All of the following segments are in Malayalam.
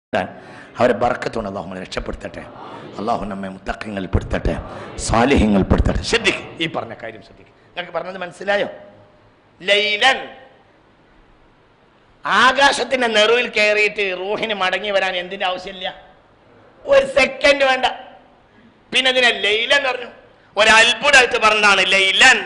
ഇടാൻ അവരെ ബർക്കത്തുകൊണ്ട് അള്ളാഹു നമ്മളെ രക്ഷപ്പെടുത്തട്ടെ അള്ളാഹു നമ്മെ മുത്തക്കങ്ങൾ പെടുത്തട്ടെ സാലിഹ്യങ്ങൾ പെടുത്തട്ടെ ശ്രദ്ധിക്ക് ഈ പറഞ്ഞ കാര്യം ശ്രദ്ധിക്ക് നിങ്ങൾക്ക് പറഞ്ഞത് മനസ്സിലായോ ലൈലൻ ആകാശത്തിന്റെ നെറുവിൽ കയറിയിട്ട് റൂഹിന് മടങ്ങി വരാൻ എന്തിന്റെ ആവശ്യമില്ല ഒരു സെക്കൻഡ് വേണ്ട പിന്നെ ഇതിനെ ലൈലൻ പറഞ്ഞു ഒരു അത്ഭുതമായിട്ട് പറഞ്ഞതാണ് ലൈലൻ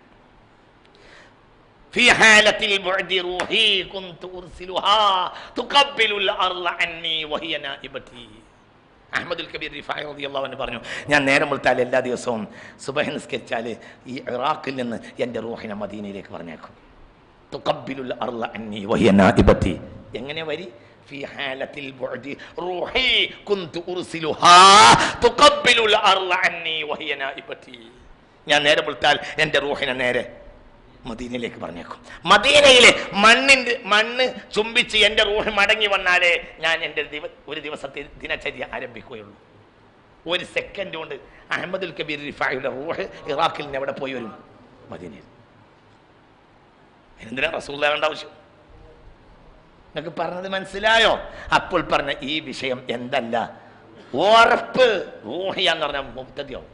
في حالة البعد روحي كنت أرسلها تقبل الأرض عني وهي نائبتي അഹമ്മദുൽ കബീർ റിഫായി റളിയല്ലാഹു അൻഹു പറഞ്ഞു ഞാൻ നേരം വെളുത്താൽ എല്ലാ ദിവസവും സുബഹ നിസ്കരിച്ചാൽ ഈ ഇറാഖിൽ നിന്ന് എൻ്റെ റൂഹിനെ മദീനയിലേക്ക് പറഞ്ഞേക്കും തുഖബ്ബിലുൽ അർള അന്നി വഹിയ നാഇബത്തി എങ്ങനെ വരി في حالة البعد روحي كنت أرسلها تقبل الأرض عني وهي نائبتي ഞാൻ നേരെ വിളിച്ചാൽ എൻ്റെ റൂഹിനെ നേരെ മദീനയിലേക്ക് പറഞ്ഞേക്കും മദീനയിലെ മണ്ണിന്റെ മണ്ണ് ചുംബിച്ച് എൻ്റെ റൂഹ് മടങ്ങി വന്നാലേ ഞാൻ എൻ്റെ ദിവ ഒരു ദിവസത്തെ ദിനചര്യ ആരംഭിക്കുകയുള്ളൂ ഒരു സെക്കൻഡ് കൊണ്ട് അഹമ്മദുൽ കബീർ റിഫായുടെ റൂഹ് ഇറാഖിൽ നിന്ന് എവിടെ പോയി വരും മദീനയിൽ എന്തിനാ റസൂൽ വേണ്ട ആവശ്യം നിങ്ങൾക്ക് പറഞ്ഞത് മനസ്സിലായോ അപ്പോൾ പറഞ്ഞ ഈ വിഷയം എന്തല്ല ഉറപ്പ് റൂഹിയ എന്ന് പറഞ്ഞ മുക്തതയോ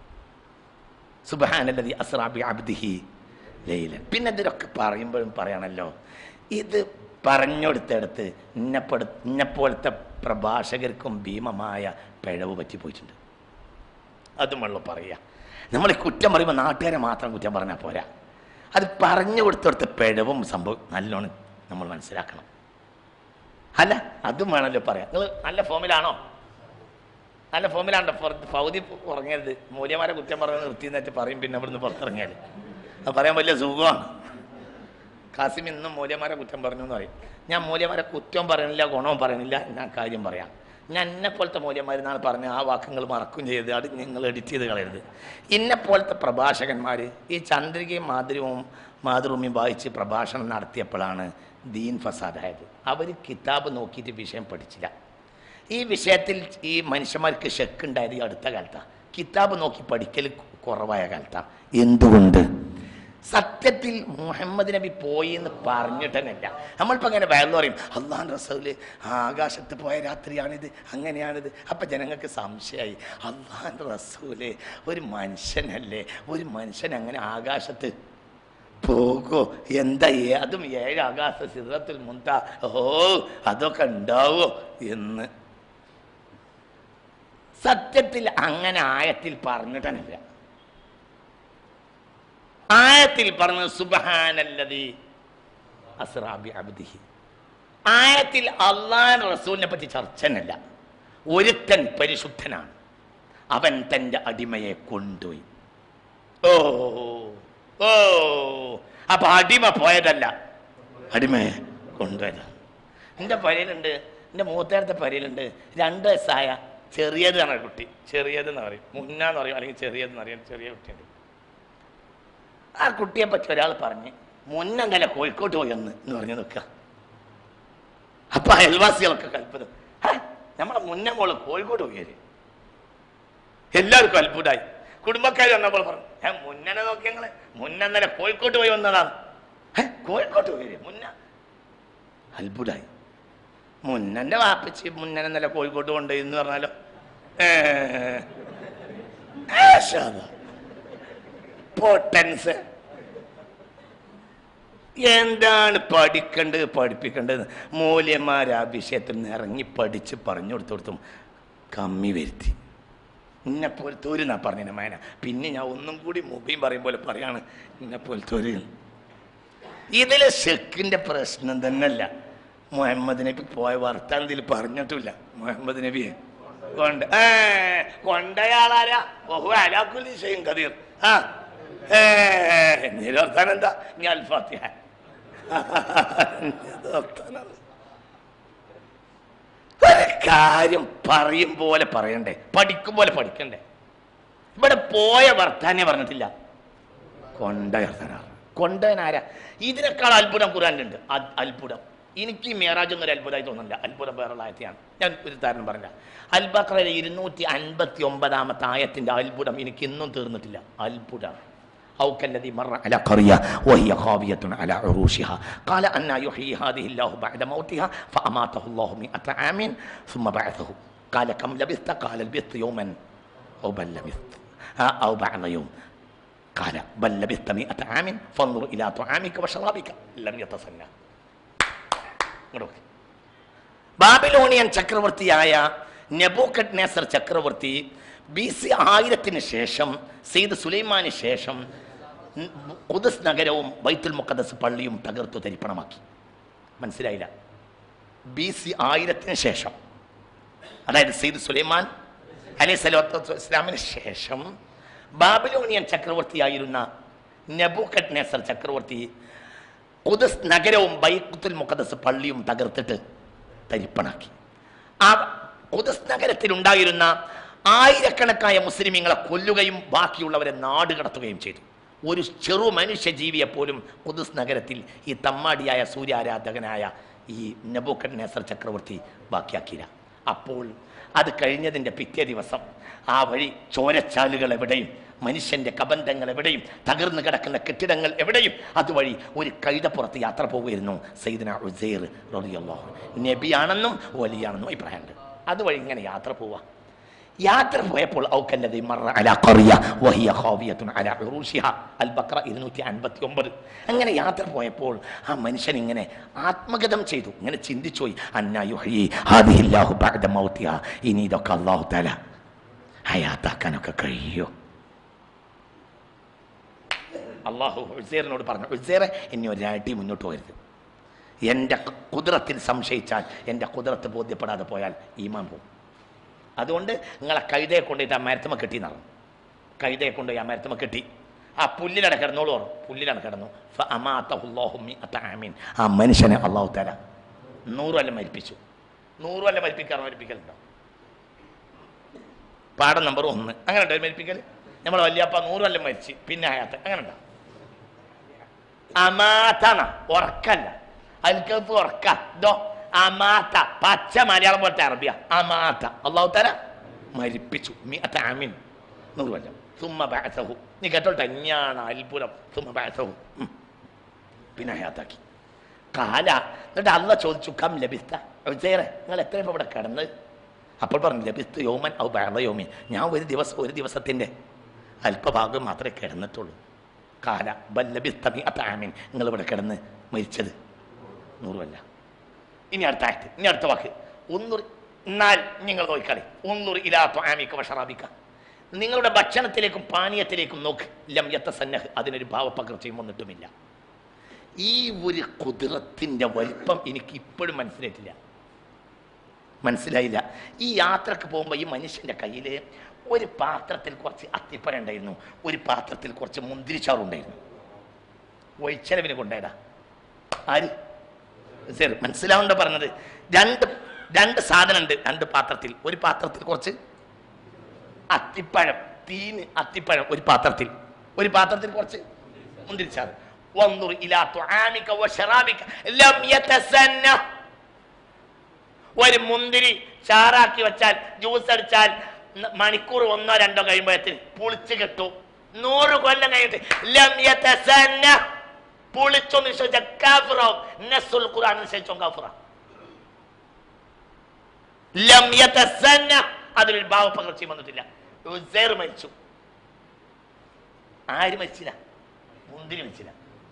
സുബാനല്ലതി അസ്രാബി അബ്ദിഹി ലൈലൻ പിന്നെ ഇതിലൊക്കെ പറയുമ്പോഴും പറയണല്ലോ ഇത് പറഞ്ഞെടുത്തെടുത്ത് ഇന്നെപ്പെടു ഇന്നെപ്പോലത്തെ പ്രഭാഷകർക്കും ഭീമമായ പിഴവ് പറ്റിപ്പോയിട്ടുണ്ട് അതും വെള്ളം പറയുക നമ്മൾ ഈ കുറ്റം പറയുമ്പോൾ നാട്ടുകാരെ മാത്രം കുറ്റം പറഞ്ഞാൽ പോരാ അത് പറഞ്ഞു കൊടുത്തെടുത്ത പിഴവും സംഭവം നല്ലോണം നമ്മൾ മനസ്സിലാക്കണം അല്ല അതും വേണമല്ലോ പറയാം നിങ്ങൾ നല്ല ഫോമിലാണോ നല്ല ഫോമിലാണ്ടോ ഫൗതി ഉറങ്ങരുത് മൂല്യമാരെ കുറ്റം പറഞ്ഞ് നിർത്തി എന്നിട്ട് പറയും പിന്നെ ഇവിടുന്ന് പുറത്തിറങ്ങിയാൽ അത് പറയാൻ വലിയ സുഖമാണ് കാസിം ഇന്നും മൂല്യമാരെ കുറ്റം പറഞ്ഞു എന്ന് പറയും ഞാൻ മൂല്യമാരെ കുറ്റം പറയണില്ല ഗുണവും പറയണില്ല ഞാൻ കാര്യം പറയാം ഞാൻ എന്നെ പോലത്തെ മൂല്യന്മാർ എന്നാണ് പറഞ്ഞ ആ വാക്കുകൾ മറക്കും ചെയ്ത് അത് നിങ്ങൾ എഡിറ്റ് ചെയ്ത് കളയരുത് ഇന്നെ പോലത്തെ പ്രഭാഷകന്മാർ ഈ ചന്ദ്രികയും മാതൃവും മാതൃഭൂമിയും വായിച്ച് പ്രഭാഷണം നടത്തിയപ്പോഴാണ് ദീൻ ഫസാദായത് അവർ കിതാബ് നോക്കിയിട്ട് വിഷയം പഠിച്ചില്ല ഈ വിഷയത്തിൽ ഈ മനുഷ്യന്മാർക്ക് ഷെക്ക് ഉണ്ടായത് ഈ അടുത്ത കാലത്താണ് കിതാബ് നോക്കി പഠിക്കൽ കുറവായ കാലത്താണ് എന്തുകൊണ്ട് സത്യത്തിൽ മുഹമ്മദ് നബി പോയി എന്ന് പറഞ്ഞിട്ടനല്ല നമ്മളിപ്പോൾ അങ്ങനെ വയറു പറയും അള്ളാൻ റസൂല് ആകാശത്ത് പോയ രാത്രിയാണിത് അങ്ങനെയാണിത് അപ്പം ജനങ്ങൾക്ക് സംശയമായി അള്ളാൻ റസൂല് ഒരു മനുഷ്യനല്ലേ ഒരു മനുഷ്യൻ അങ്ങനെ ആകാശത്ത് പോകോ എന്താ ഏ- അതും ഏഴ് ആകാശ സിദ്രത്തിൽ മുന്ത ഓ അതൊക്കെ ഉണ്ടാവോ എന്ന് സത്യത്തിൽ അങ്ങനെ ആയത്തിൽ പറഞ്ഞിട്ടനില്ല ആയത്തിൽ പറഞ്ഞത് സുബഹാനല്ലതി അസ്രാബി അബ്ദിഹി ആയത്തിൽ അള്ളാൻ റസൂലിനെ പറ്റി ചർച്ചനല്ല ഒരുത്തൻ പരിശുദ്ധനാണ് അവൻ തൻ്റെ അടിമയെ കൊണ്ടുപോയി ഓ ഓ അപ്പൊ അടിമ പോയതല്ല അടിമയെ കൊണ്ടുപോയതാണ് എൻ്റെ പരയിലുണ്ട് എൻ്റെ മൂത്തേടത്തെ പരയിലുണ്ട് രണ്ട് വയസ്സായ ചെറിയത് ആണ് കുട്ടി ചെറിയത് എന്ന് പറയും മുന്നാന്ന് പറയും അല്ലെങ്കിൽ ചെറിയതെന്ന് അറിയാം ചെറിയ കുട്ടിയുണ്ട് ആ കുട്ടിയെ പറ്റി ഒരാൾ പറഞ്ഞ് മുന്നങ്ങനെ കോഴിക്കോട്ട് പോയി ഒന്ന് എന്ന് പറഞ്ഞു നിൽക്കുക അപ്പൊ അയൽവാസികളൊക്കെ കൽപ്പന നമ്മളെ മുന്നേ മോള് കോഴിക്കോട്ട് പോയത് എല്ലാവർക്കും അത്ഭുതമായി കുടുംബക്കാർ വന്നപ്പോൾ പറഞ്ഞു ഏ മുന്നനെ നോക്കി ഞങ്ങള് മുന്നന്നലെ കോഴിക്കോട്ട് പോയി വന്നതാണ് ഏ കോഴിക്കോട്ട് പോയി മുന്ന അത്ഭുതമായി മുന്നന്റെ വാപ്പിച്ച് മുന്നനെ കോഴിക്കോട്ട് കൊണ്ടുപോയി എന്ന് പറഞ്ഞാലോ ഏ, ഏ, ശാദ. പൊട്ടൻസ് എന്താണ് പഠിക്കേണ്ടത് പഠിപ്പിക്കേണ്ടത് മൂല്യന്മാർ ആ വിഷയത്തിൽ നിന്ന് ഇറങ്ങി പഠിച്ച് പറഞ്ഞു കൊടുത്തു കൊടുത്തും കമ്മി വരുത്തി ഇന്നെ പോലത്തെ ഒരു എന്നാ പറഞ്ഞ മേന പിന്നെ ഞാൻ ഒന്നും കൂടി മുബിയും പറയും പോലെ പറയാണ് ഇന്നെ പോലത്തെ ഒരു ഇതിലെ ഷെക്കിന്റെ പ്രശ്നം തന്നെയല്ല മുഹമ്മദ് നബി പോയ വർത്താനത്തിൽ പറഞ്ഞിട്ടില്ല മുഹമ്മദ് നബിയെ കൊണ്ട് ഏ കൊണ്ടയാളാരാ ഓഹോ അലാക്കുലി ചെയ്യും കതീർ ആ ഏ ഇനി ഒരു വർത്താനം എന്താ ഇനി അൽഫാത്തിഹ ഇത് വർത്താനം. ഒരു കാര്യം പറയും പോലെ പറയണ്ടേ പഠിക്കും പോലെ പഠിക്കണ്ടേ ഇവിടെ പോയ വർത്താനെ പറഞ്ഞിട്ടില്ല കൊണ്ട വർത്താനാണ് കൊണ്ടവനാരാ ഇതിനേക്കാൾ അത്ഭുതം ഖുറാനിലുണ്ട് അ- അത്ഭുതം എനിക്ക് ഈ മേറാജ് എന്നൊരു അത്ഭുതമായി തോന്നുന്നില്ല അത്ഭുതം വേറെയുള്ള ആയത്തെയാണ് ഞാൻ ഒരു ഉദാഹരണം പറഞ്ഞ അൽബക്രയിലെ ഇരുന്നൂറ്റി അൻപത്തി ഒമ്പതാമത്തെ ആയത്തിന്റെ അത്ഭുതം എനിക്ക് ഇന്നും തീർന്നിട്ടില്ല അത്ഭുതം أو كالذي مر على قرية وهي خاوية على عروشها قال أن يحيي هذه الله بعد موتها فأماته الله مئة عام ثم بعثه قال كم لبثت قال لبثت يوما أو بل لبثت ها أو بعض يوم قال بل لبثت مئة عام فانظر إلى طعامك وشرابك لم يتصنع ഇങ്ങോട്ട് ബാബിലോണിയൻ ചക്രവർത്തിയായ നെബൂക്കഡ് നേസർ ചക്രവർത്തി ബി സി ആയിരത്തിന് ശേഷം സെയ്ദ് സുലൈമാന് ശേഷം കുദസ് നഗരവും ബൈത്തുൽ മുഖദസ് പള്ളിയും തകർത്തു തരിപ്പണമാക്കി മനസ്സിലായില്ല ബി സി ആയിരത്തിന് ശേഷം അതായത് സെയ്ദ് സുലൈമാൻ അലൈഹി സ്വലാത്തു ഇസ്ലാമിന് ശേഷം ബാബിലോണിയൻ ചക്രവർത്തിയായിരുന്ന നെബൂക്കഡ് നേസർ ചക്രവർത്തി കുദസ് നഗരവും ബൈക്കുത്തുൽ മുഖദസ് പള്ളിയും തകർത്തിട്ട് തരിപ്പണാക്കി ആ കുദസ് നഗരത്തിൽ ഉണ്ടായിരുന്ന ആയിരക്കണക്കായ മുസ്ലിമീങ്ങളെ കൊല്ലുകയും ബാക്കിയുള്ളവരെ നാട് കടത്തുകയും ചെയ്തു ഒരു ചെറു മനുഷ്യ ജീവിയെ പോലും കുദസ് നഗരത്തിൽ ഈ തമ്മാടിയായ സൂര്യാരാധകനായ ഈ നബൂക്കൻ നേസർ ചക്രവർത്തി ബാക്കിയാക്കിയില്ല അപ്പോൾ അത് കഴിഞ്ഞതിൻ്റെ പിറ്റേ ദിവസം ആ വഴി ചോരച്ചാലുകൾ എവിടെയും മനുഷ്യന്റെ കബന്ധങ്ങൾ എവിടെയും തകർന്നു കിടക്കുന്ന കെട്ടിടങ്ങൾ എവിടെയും അതുവഴി ഒരു കഴുതപ്പുറത്ത് യാത്ര പോകുമായിരുന്നു സൈദന ഉസൈർ റളിയല്ലാഹു നബിയാണെന്നും വലിയാണെന്നും അഭിപ്രായമുണ്ട് അതുവഴി ഇങ്ങനെ യാത്ര പോവാ യാത്ര പോയപ്പോൾ ഔക്കല്ലതി മറ അലാ ഖറിയ വഹിയ ഖാവിയത്തുൻ അലാ ഉറൂഷിഹ അൽ ബഖറ 259 അങ്ങനെ യാത്ര പോയപ്പോൾ ആ മനുഷ്യൻ ഇങ്ങനെ ആത്മഗതം ചെയ്തു ഇങ്ങനെ ചിന്തിച്ചു പോയി അന്നാ യുഹ്യി ഹാദിഹില്ലാഹു ബഅദ മൗതിഹ ഇനി ഇതൊക്കെ അല്ലാഹു തആല ഹയാത്താക്കാനൊക്കെ കഴിയോ അള്ളാഹു ഉസേറിനോട് പറഞ്ഞു ഉസേറെ ഇനി ഒരാട്ടി മുന്നോട്ട് പോകരുത് എൻ്റെ കുതിരത്തിൽ സംശയിച്ചാൽ എൻ്റെ കുതിരത്ത് ബോധ്യപ്പെടാതെ പോയാൽ ഈമാൻ പോകും അതുകൊണ്ട് നിങ്ങളെ കഴുതയെ കൊണ്ടുപോയിട്ട് ആ മരത്തുമ കെട്ടി നടന്നു കഴുതയെ കൊണ്ടുപോയി ആ മരത്തുമ കെട്ടി ആ പുല്ലിലടെ കിടന്നോളൂ പറഞ്ഞു പുല്ലിലാണ് കിടന്നു ഫ അമാതഹുല്ലാഹു മിഅത ആമീൻ. ആ മനുഷ്യനെ അള്ളാഹു തല നൂറ് കൊല്ലം മരിപ്പിച്ചു നൂറ് കൊല്ലം മരിപ്പിക്കാറ് മരിപ്പിക്കലുണ്ടോ പാഠം നമ്പർ ഒന്ന് അങ്ങനെ ഉണ്ടോ മരിപ്പിക്കൽ നമ്മൾ വല്യപ്പ നൂറ് കൊല്ലം മരിച്ച് പിന്നെ ഹയാത്ത് അങ്ങനെ ഉണ്ടോ അമാത്തണ ഉറക്കല്ല അതിൽക്കകത്ത് ഉറക്ക ഇതോ അമാത്ത പച്ച മലയാളം പോലത്തെ അറബിയ അമാത്ത അള്ളാഹു തല മരിപ്പിച്ചു മിഅത ആമീൻ നൂറ് കൊല്ലം സുമ്മ ബാസഹു നീ കേട്ടോട്ടെ തന്നെയാണ് അത്ഭുതം സുമ്മ ബാസഹു ഉം. പിന്നെ ഹയാത്താക്കി കാല എന്നിട്ട് അല്ല ചോദിച്ചു കം ലഭിത്ത ചേറെ നിങ്ങൾ എത്ര ഇപ്പൊ ഇവിടെ കിടന്നത് അപ്പോൾ പറഞ്ഞു ലഭിത്ത് യോമൻ ഔ ബാള യോമിൻ ഞാൻ ഒരു ദിവസം ഒരു ദിവസത്തിൻ്റെ അല്പഭാഗം മാത്രമേ കിടന്നിട്ടുള്ളൂ കാല ബല്ലബിസ്തമി അത്താമിൻ നിങ്ങൾ ഇവിടെ കിടന്ന് മരിച്ചത് നൂറുമല്ല ഇനി അടുത്ത ആക്ട് ഇനി അടുത്ത വാക്ക് ഒന്നൂർ എന്നാൽ നിങ്ങൾ നോക്കിക്കളി ഒന്നൂർ ഇലാത്തോ ആമിക്ക വഷറാബിക്ക നിങ്ങളുടെ ഭക്ഷണത്തിലേക്കും പാനീയത്തിലേക്കും നോക്ക് ലം യത്ത സന്നഹ് അതിനൊരു ഭാവപകർച്ചയും വന്നിട്ടുമില്ല ഈ ഒരു കുതിരത്തിന്റെ വലിപ്പം എനിക്ക് ഇപ്പോഴും മനസ്സിലായിട്ടില്ല മനസ്സിലായില്ല ഈ യാത്രക്ക് പോകുമ്പോൾ ഈ മനുഷ്യന്റെ കയ്യിൽ ഒരു പാത്രത്തിൽ കുറച്ച് അത്തിപ്പഴം ഉണ്ടായിരുന്നു ഒരു പാത്രത്തിൽ കുറച്ച് മുന്തിരിച്ചാറുണ്ടായിരുന്നു ഒഴിച്ചലവിന് കൊണ്ടേടാ ആര് ശരി മനസ്സിലാവണ്ട പറഞ്ഞത് രണ്ട് രണ്ട് സാധനം ഉണ്ട് രണ്ട് പാത്രത്തിൽ ഒരു പാത്രത്തിൽ കുറച്ച് അത്തിപ്പഴം തീന് അത്തിപ്പഴം ഒരു പാത്രത്തിൽ ഒരു പാത്രത്തിൽ കുറച്ച് മുന്തിരിച്ചാറ് വന്നുർ ഇലാ തുആമിക വശറാബിക ലം യതസന്ന ഒരു മുന്തിരി ചാറാക്കി വെച്ചാൽ ജ്യൂസ് അടിച്ചാൽ ന- മണിക്കൂർ ഒന്നോ രണ്ടോ കഴിയുമ്പോഴത്തേന് പുളിച്ച് കിട്ടും നൂറ് കൊല്ലം കഴിഞ്ഞിട്ട് ലം യതസന്ന പുളിച്ചൊന്ന് വിശ്വസിച്ച കാഫിറാവും നസ്സുൽ ഖുർആൻ അനുസരിച്ചോ കാഫിറ ലം യതസന്ന അതിലൊരു ഭാവപകർച്ചയും വന്നിട്ടില്ല ഉസൈർ മരിച്ചു ആര് മരിച്ചില്ല മുന്തിരി മരിച്ചില്ല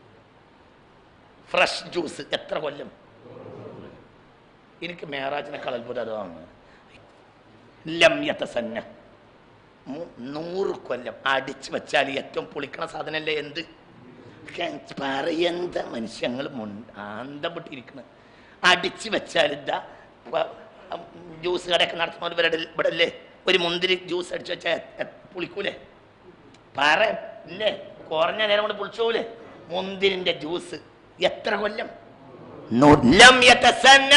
ഫ്രഷ് ജ്യൂസ് എത്ര കൊല്ലം എനിക്ക് മേറാജിനേക്കാൾ അത്ഭുതമാണ് ലം യതസന്ന മു- നൂറ് കൊല്ലം അടിച്ചു വെച്ചാൽ ഏറ്റവും പൊളിക്കണ സാധനല്ലേ എന്ത് പറയെന്ത മനുഷ്യങ്ങൾ ആന്തപ്പെട്ടിരിക്കണ് അടിച്ചു വെച്ചാൽ ഇതാ പ- ജ്യൂസ് കടയൊക്കെ നടത്തുന്നവർ ഇവിടെ ഇവിടെ അല്ലേ ഒരു മുന്തിരി ജ്യൂസ് അടിച്ചു വെച്ചാൽ പുളിക്കൂലേ പറ ഇല്ലേ കുറഞ്ഞ നേരം കൊണ്ട് പുളിച്ചോലേ മുന്തിരിന്റെ ജ്യൂസ് എത്ര കൊല്ലം നൂ- ലം യതസന്ന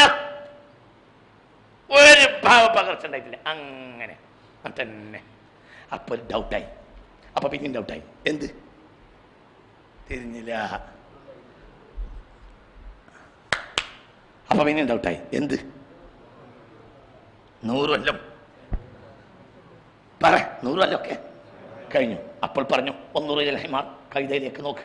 ഒരു ഭാവപകർച്ച ഉണ്ടായിട്ടില്ല അങ്ങനെ അത് തന്നെ അപ്പൊ ഒരു ഡൗട്ടായി അപ്പൊ പിന്നെയും ഡൗട്ടായി എന്ത് തിരിഞ്ഞില്ല അപ്പൊ പിന്നെയും ഡൗട്ടായി എന്ത് നൂറ് കൊല്ലം പറ നൂറ് കൊല്ലം ഒക്കെ കഴിഞ്ഞു അപ്പോൾ പറഞ്ഞു ഒന്നൂറ് ഹിമാർ കൈതയിലേക്ക് നോക്ക്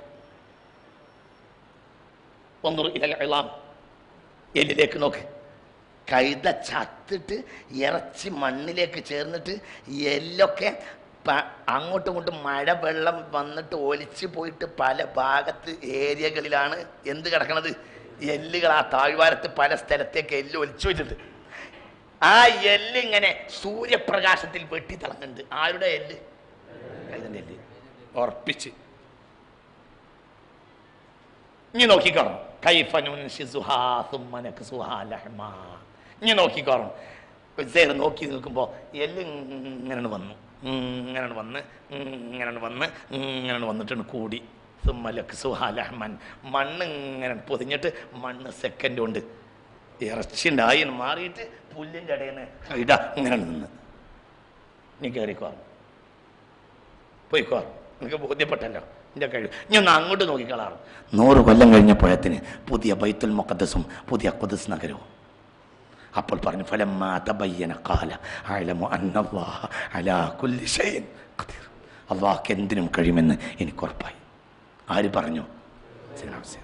ഒന്നൂർ ഇലാം എല്ലിലേക്ക് നോക്ക് കൈത ചത്തിട്ട് ഇറച്ചി മണ്ണിലേക്ക് ചേർന്നിട്ട് എല്ലൊക്കെ പ- അങ്ങോട്ടും ഇങ്ങോട്ടും മഴ വെള്ളം വന്നിട്ട് ഒലിച്ച് പോയിട്ട് പല ഭാഗത്ത് ഏരിയകളിലാണ് എന്ത് കിടക്കണത് എല്ലുകൾ ആ താഴ്വാരത്ത് പല സ്ഥലത്തേക്ക് എല്ല് ഒലിച്ചു വെച്ചിട്ട് ആ എല്ല് ഇങ്ങനെ സൂര്യപ്രകാശത്തിൽ വെട്ടി തിളങ്ങുന്നുണ്ട് ആരുടെ എല്ല് കൈതന്റെ എല്ല് ഉറപ്പിച്ച് ഇനി നോക്കിക്കോണം ഇനി നോക്കിക്കോണം സേർ നോക്കി നിൽക്കുമ്പോൾ എല്ല് ഇങ്ങനെ വന്നു ഇങ്ങനെ വന്ന് ഇങ്ങനെ വന്ന് ഇങ്ങനെ വന്നിട്ടാണ് കൂടി സുമ്മലക്ക് സുഹാലഹ്മൻ മണ്ണ് ഇങ്ങനെ പൊതിഞ്ഞിട്ട് മണ്ണ് സെക്കൻഡ് കൊണ്ട് ഇറച്ചി ഉണ്ടായി മാറിയിട്ട് പുല്ലിൻ്റെ ഇടയിൽ നിന്ന് ഇടാ ഇങ്ങനെ നിന്ന് നീ കയറിക്കോ പോയിക്കോ എനിക്ക് ബോധ്യപ്പെട്ടല്ലോ എൻ്റെ കഴിവ് ഞാൻ ഒന്ന് അങ്ങോട്ട് നോക്കിക്കളാറും നൂറ് കൊല്ലം കഴിഞ്ഞപ്പോഴത്തിന് പുതിയ ബൈത്തുൽ മുഖദ്സും പുതിയ ഖുദ്സ് നഗരവും അപ്പോൾ പറഞ്ഞു ഫലമ്മ തബയ്യന ഖാല അഅലമു അന്നല്ലാഹ അലാ കുല്ലി ഷൈഇൻ ഖദീർ അള്ളാഹ്ക്ക് എന്തിനും കഴിയുമെന്ന് എനിക്ക് ഉറപ്പായി ആര് പറഞ്ഞു സയ്യിദ്നാ ഹുസൈൻ.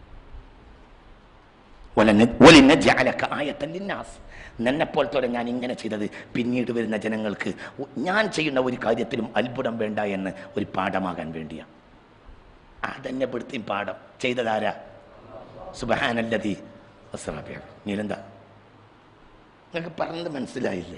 വലന- വലിനജ്അലക ആയത്തൻ ലിന്നാസ്. നിന്നെപ്പോലത്തോടെ ഞാൻ ഇങ്ങനെ ചെയ്തത് പിന്നീട് വരുന്ന ജനങ്ങൾക്ക് ഉ- ഞാൻ ചെയ്യുന്ന ഒരു കാര്യത്തിലും അത്ഭുതം വേണ്ട എന്ന് ഒരു പാഠമാകാൻ വേണ്ടിയാ അതെന്നെ പെടുത്തിയും പാഠം ചെയ്തതാരാ സുബഹാനല്ലതി വസ്റാബിയ നീലെന്താ നിങ്ങൾക്ക് പറഞ്ഞത് മനസ്സിലായില്ലേ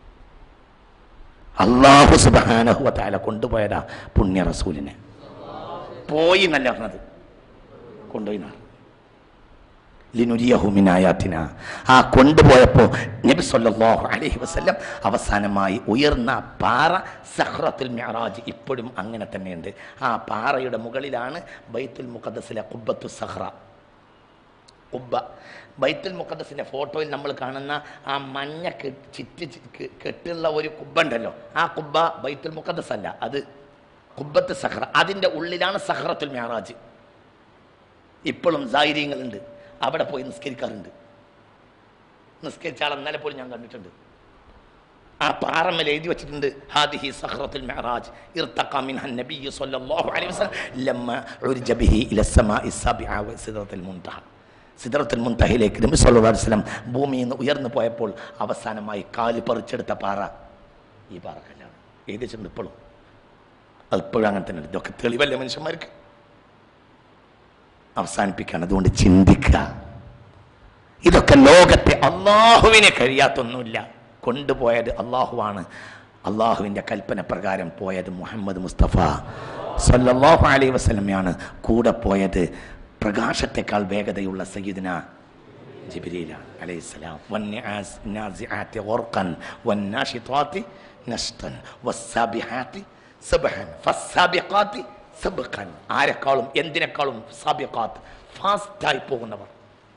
അള്ളാഹു സുബഹാനഹുവ താല കൊണ്ടുപോയതാ പുണ്യ റസൂലിനെ പോയി എന്നല്ല പറഞ്ഞത് കൊണ്ടുപോയി എന്നാണ് ലിനുരിയഹുമിനായാത്തിന ആ കൊണ്ടുപോയപ്പോൾ നബി സല്ലല്ലാഹു അലൈഹി വസല്ലം അവസാനമായി ഉയർന്ന പാറ സഹ്റത്തുൽ മിഅറാജ് ഇപ്പോഴും അങ്ങനെ തന്നെയുണ്ട് ആ പാറയുടെ മുകളിലാണ് ബൈത്തുൽ മുഖദ്ദസിലെ കുബ്ബത്തു സഹ്റ കുബ്ബ ബൈത്തുൽ മുഖദ്ദസിന്റെ ഫോട്ടോയിൽ നമ്മൾ കാണുന്ന ആ മഞ്ഞ കെ- ചുറ്റി ചി- കെ- കെട്ടുള്ള ഒരു കുബ്ബ ഉണ്ടല്ലോ ആ കുബ്ബ ബൈത്തുൽ മുഖദ്ദസ് അല്ല അത് കുബ്ബത്ത് സഹ്റ അതിൻ്റെ ഉള്ളിലാണ് സഹ്റത്തുൽ മിഅറാജ് ഇപ്പോഴും സാഹചര്യങ്ങളുണ്ട് അവിടെ പോയി നിസ്കരിക്കാറുണ്ട് നിസ്കരിച്ച ആൾ ഇന്നലെ പോലും ഞാൻ കണ്ടിട്ടുണ്ട് ആ പാറമ്മൽ എഴുതി വെച്ചിട്ടുണ്ട് ഹാദിഹി സഹ്റത്തുൽ മിഅറാജ് ഇർതഖ മിൻഹ നബിയ്യു സ്വല്ലല്ലാഹു അലൈഹി വസല്ലം ലമ്മ ഉർജ ബിഹി ഇല സമാഇ സബിഅ വ സിദ്റത്തുൽ മുൻതഹ സിദ്റത്തുൽ മുൻതഹയിലേക്ക് നബി സല്ലല്ലാഹു അലൈഹി വസല്ലം ഭൂമിയിൽ നിന്ന് ഉയർന്നു പോയപ്പോൾ അവസാനമായി കാല് പറിച്ചെടുത്ത പാറ ഈ പാറക്കല്ലാണ് എഴുതി വെച്ചിട്ടുണ്ട് ഇപ്പോഴും അത് ഇപ്പോഴും അങ്ങനെ തന്നെ ഇതൊക്കെ തെളിവല്ലേ മനുഷ്യന്മാർക്ക് അവസാനിപ്പിക്കുകയാണ് അതുകൊണ്ട് ചിന്തിക്കുക ഇതൊക്കെ ലോകത്തെ അള്ളാഹുവിനെ കഴിയാത്തൊന്നുമില്ല കൊണ്ടുപോയത് അള്ളാഹുവാണ് അള്ളാഹുവിൻ്റെ കൽപ്പന പ്രകാരം പോയത് മുഹമ്മദ് മുസ്തഫ സല്ലല്ലാഹു അലൈഹി വസല്ലമയാണ് കൂടെ പോയത് പ്രകാശത്തെക്കാൾ വേഗതയുള്ള സയ്യിദിന ജിബ്രീല അലൈഹിസ്സലാം വന്നിആസ് നാസിആത്തി ഗർഖൻ വന്നാഷിതാത്തി നഷ്തൻ വസ്സാബിഹാത്തി സബ്ഹൻ ഫസ്സാബിഖാത്തി സബ്ഖൻ ആരെക്കാളും എന്തിനേക്കാളും സാബിഖാത്ത് ഫാസ്റ്റായി പോകുന്നവർ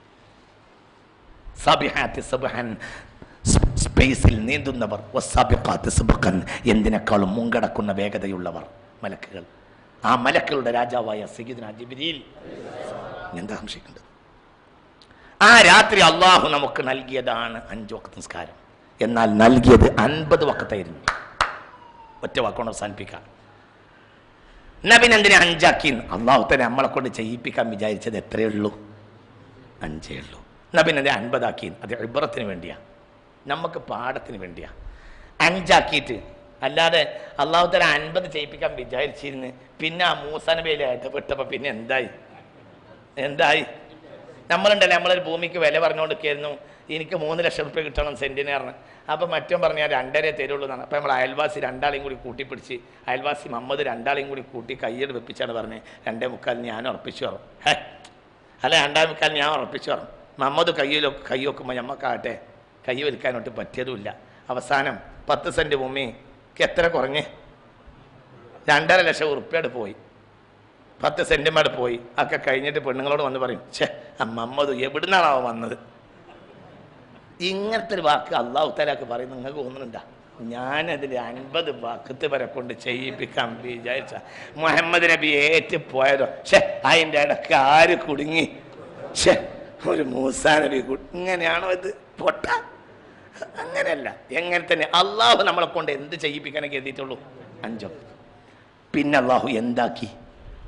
സാബിഹാത്തി സബ്ഹൻ സ് സ്പേസിൽ നീന്തുന്നവർ വസ്സാബിഖാത്ത് സബ്ഖൻ എന്തിനേക്കാളും മുങ്കടക്കുന്ന വേഗതയുള്ളവർ മലക്കുകൾ ആ മലക്കളുടെ രാജാവായ സയ്യിദ്ന ജിബ്രീൽ എന്താ സംശയിക്കേണ്ടത് ആ രാത്രി അള്ളാഹു നമുക്ക് നൽകിയതാണ് അഞ്ചു വക്കത്ത് നിസ്കാരം എന്നാൽ നൽകിയത് അൻപത് വക്കത്തായിരുന്നു ഒറ്റ വാക്കോണ്ട് അവസാനിപ്പിക്കാം നബിനെന്തിനെ അഞ്ചാക്കി അള്ളാഹു തന്നെ നമ്മളെ കൊണ്ട് ചെയ്യിപ്പിക്കാൻ വിചാരിച്ചത് എത്രയേ ഉള്ളൂ അഞ്ചേ ഉള്ളൂ നബിനെന്തിനെ അൻപതാക്കി അത് ഇബ്രത്തിന് വേണ്ടിയാ നമുക്ക് പാഠത്തിന് വേണ്ടിയാ അഞ്ചാക്കിയിട്ട് അല്ലാതെ അള്ളാഹു തല അൻപത് ചെയ്യിപ്പിക്കാൻ വിചാരിച്ചിരുന്ന് പിന്നെ ആ മൂസനബയിലെ ഇടപെട്ടപ്പോൾ പിന്നെ എന്തായി എന്തായി നമ്മളുണ്ടല്ലോ നമ്മളൊരു ഭൂമിക്ക് വില പറഞ്ഞുകൊണ്ടിരിക്കുന്നു എനിക്ക് മൂന്ന് ലക്ഷം റുപ്യ കിട്ടണം സെന്റിന് പറഞ്ഞ് അപ്പം മറ്റും പറഞ്ഞാൽ രണ്ടരേ തരുള്ളൂ എന്നാണ് അപ്പം നമ്മൾ അയൽവാസി രണ്ടാളെയും കൂടി കൂട്ടിപ്പിടിച്ച് അയൽവാസി മമ്മദ് രണ്ടാളെയും കൂടി കൂട്ടി കയ്യിൽ വെപ്പിച്ചാണ് പറഞ്ഞത് രണ്ടേ മുക്കാലിന് ഞാൻ ഉറപ്പിച്ചു പറഞ്ഞു ഹേ അല്ല രണ്ടാം മുക്കാലിന് ഞാൻ ഉറപ്പിച്ചു പറഞ്ഞു മമ്മദ് കയ്യിലോ കൈ വെക്കുമ്പോൾ ഞമ്മക്കാകട്ടെ കൈ വലിക്കാനോട്ട് പറ്റിയതുമില്ല അവസാനം പത്ത് സെൻറ്റ് ഭൂമിക്ക് എത്ര കുറഞ്ഞ് രണ്ടര ലക്ഷം ഉറുപ്പ്യോട് പോയി പത്ത് സെന്റിമേട് പോയി ഒക്കെ കഴിഞ്ഞിട്ട് പെണ്ണുങ്ങളോട് വന്ന് പറയും ഛേ അമ്മമ്മത് എവിടുന്നാണാവോ വന്നത് ഇങ്ങനത്തെ ഒരു വാക്ക് അള്ളാഹു തലാക്ക് പറയും നിങ്ങൾക്ക് തോന്നുന്നുണ്ടാ ഞാനതിൽ അൻപത് വാക്കത്ത് വരെ കൊണ്ട് ചെയ്യിപ്പിക്കാൻ വിചാരിച്ച മുഹമ്മദ് നബി ഏറ്റ് പോയതോ ഷേ അതിൻ്റെ ഇടക്ക് ആര് കുടുങ്ങി ഷേ ഒരു മൂസാ നബി കു- ഇങ്ങനെയാണോ ഇത് പൊട്ട അങ്ങനെയല്ല എങ്ങനെ തന്നെ അള്ളാഹു നമ്മളെ കൊണ്ട് എന്ത് ചെയ്യിപ്പിക്കാനൊക്കെ എഴുതിയിട്ടുള്ളൂ അഞ്ചോ പിന്നെ അള്ളാഹു എന്താക്കി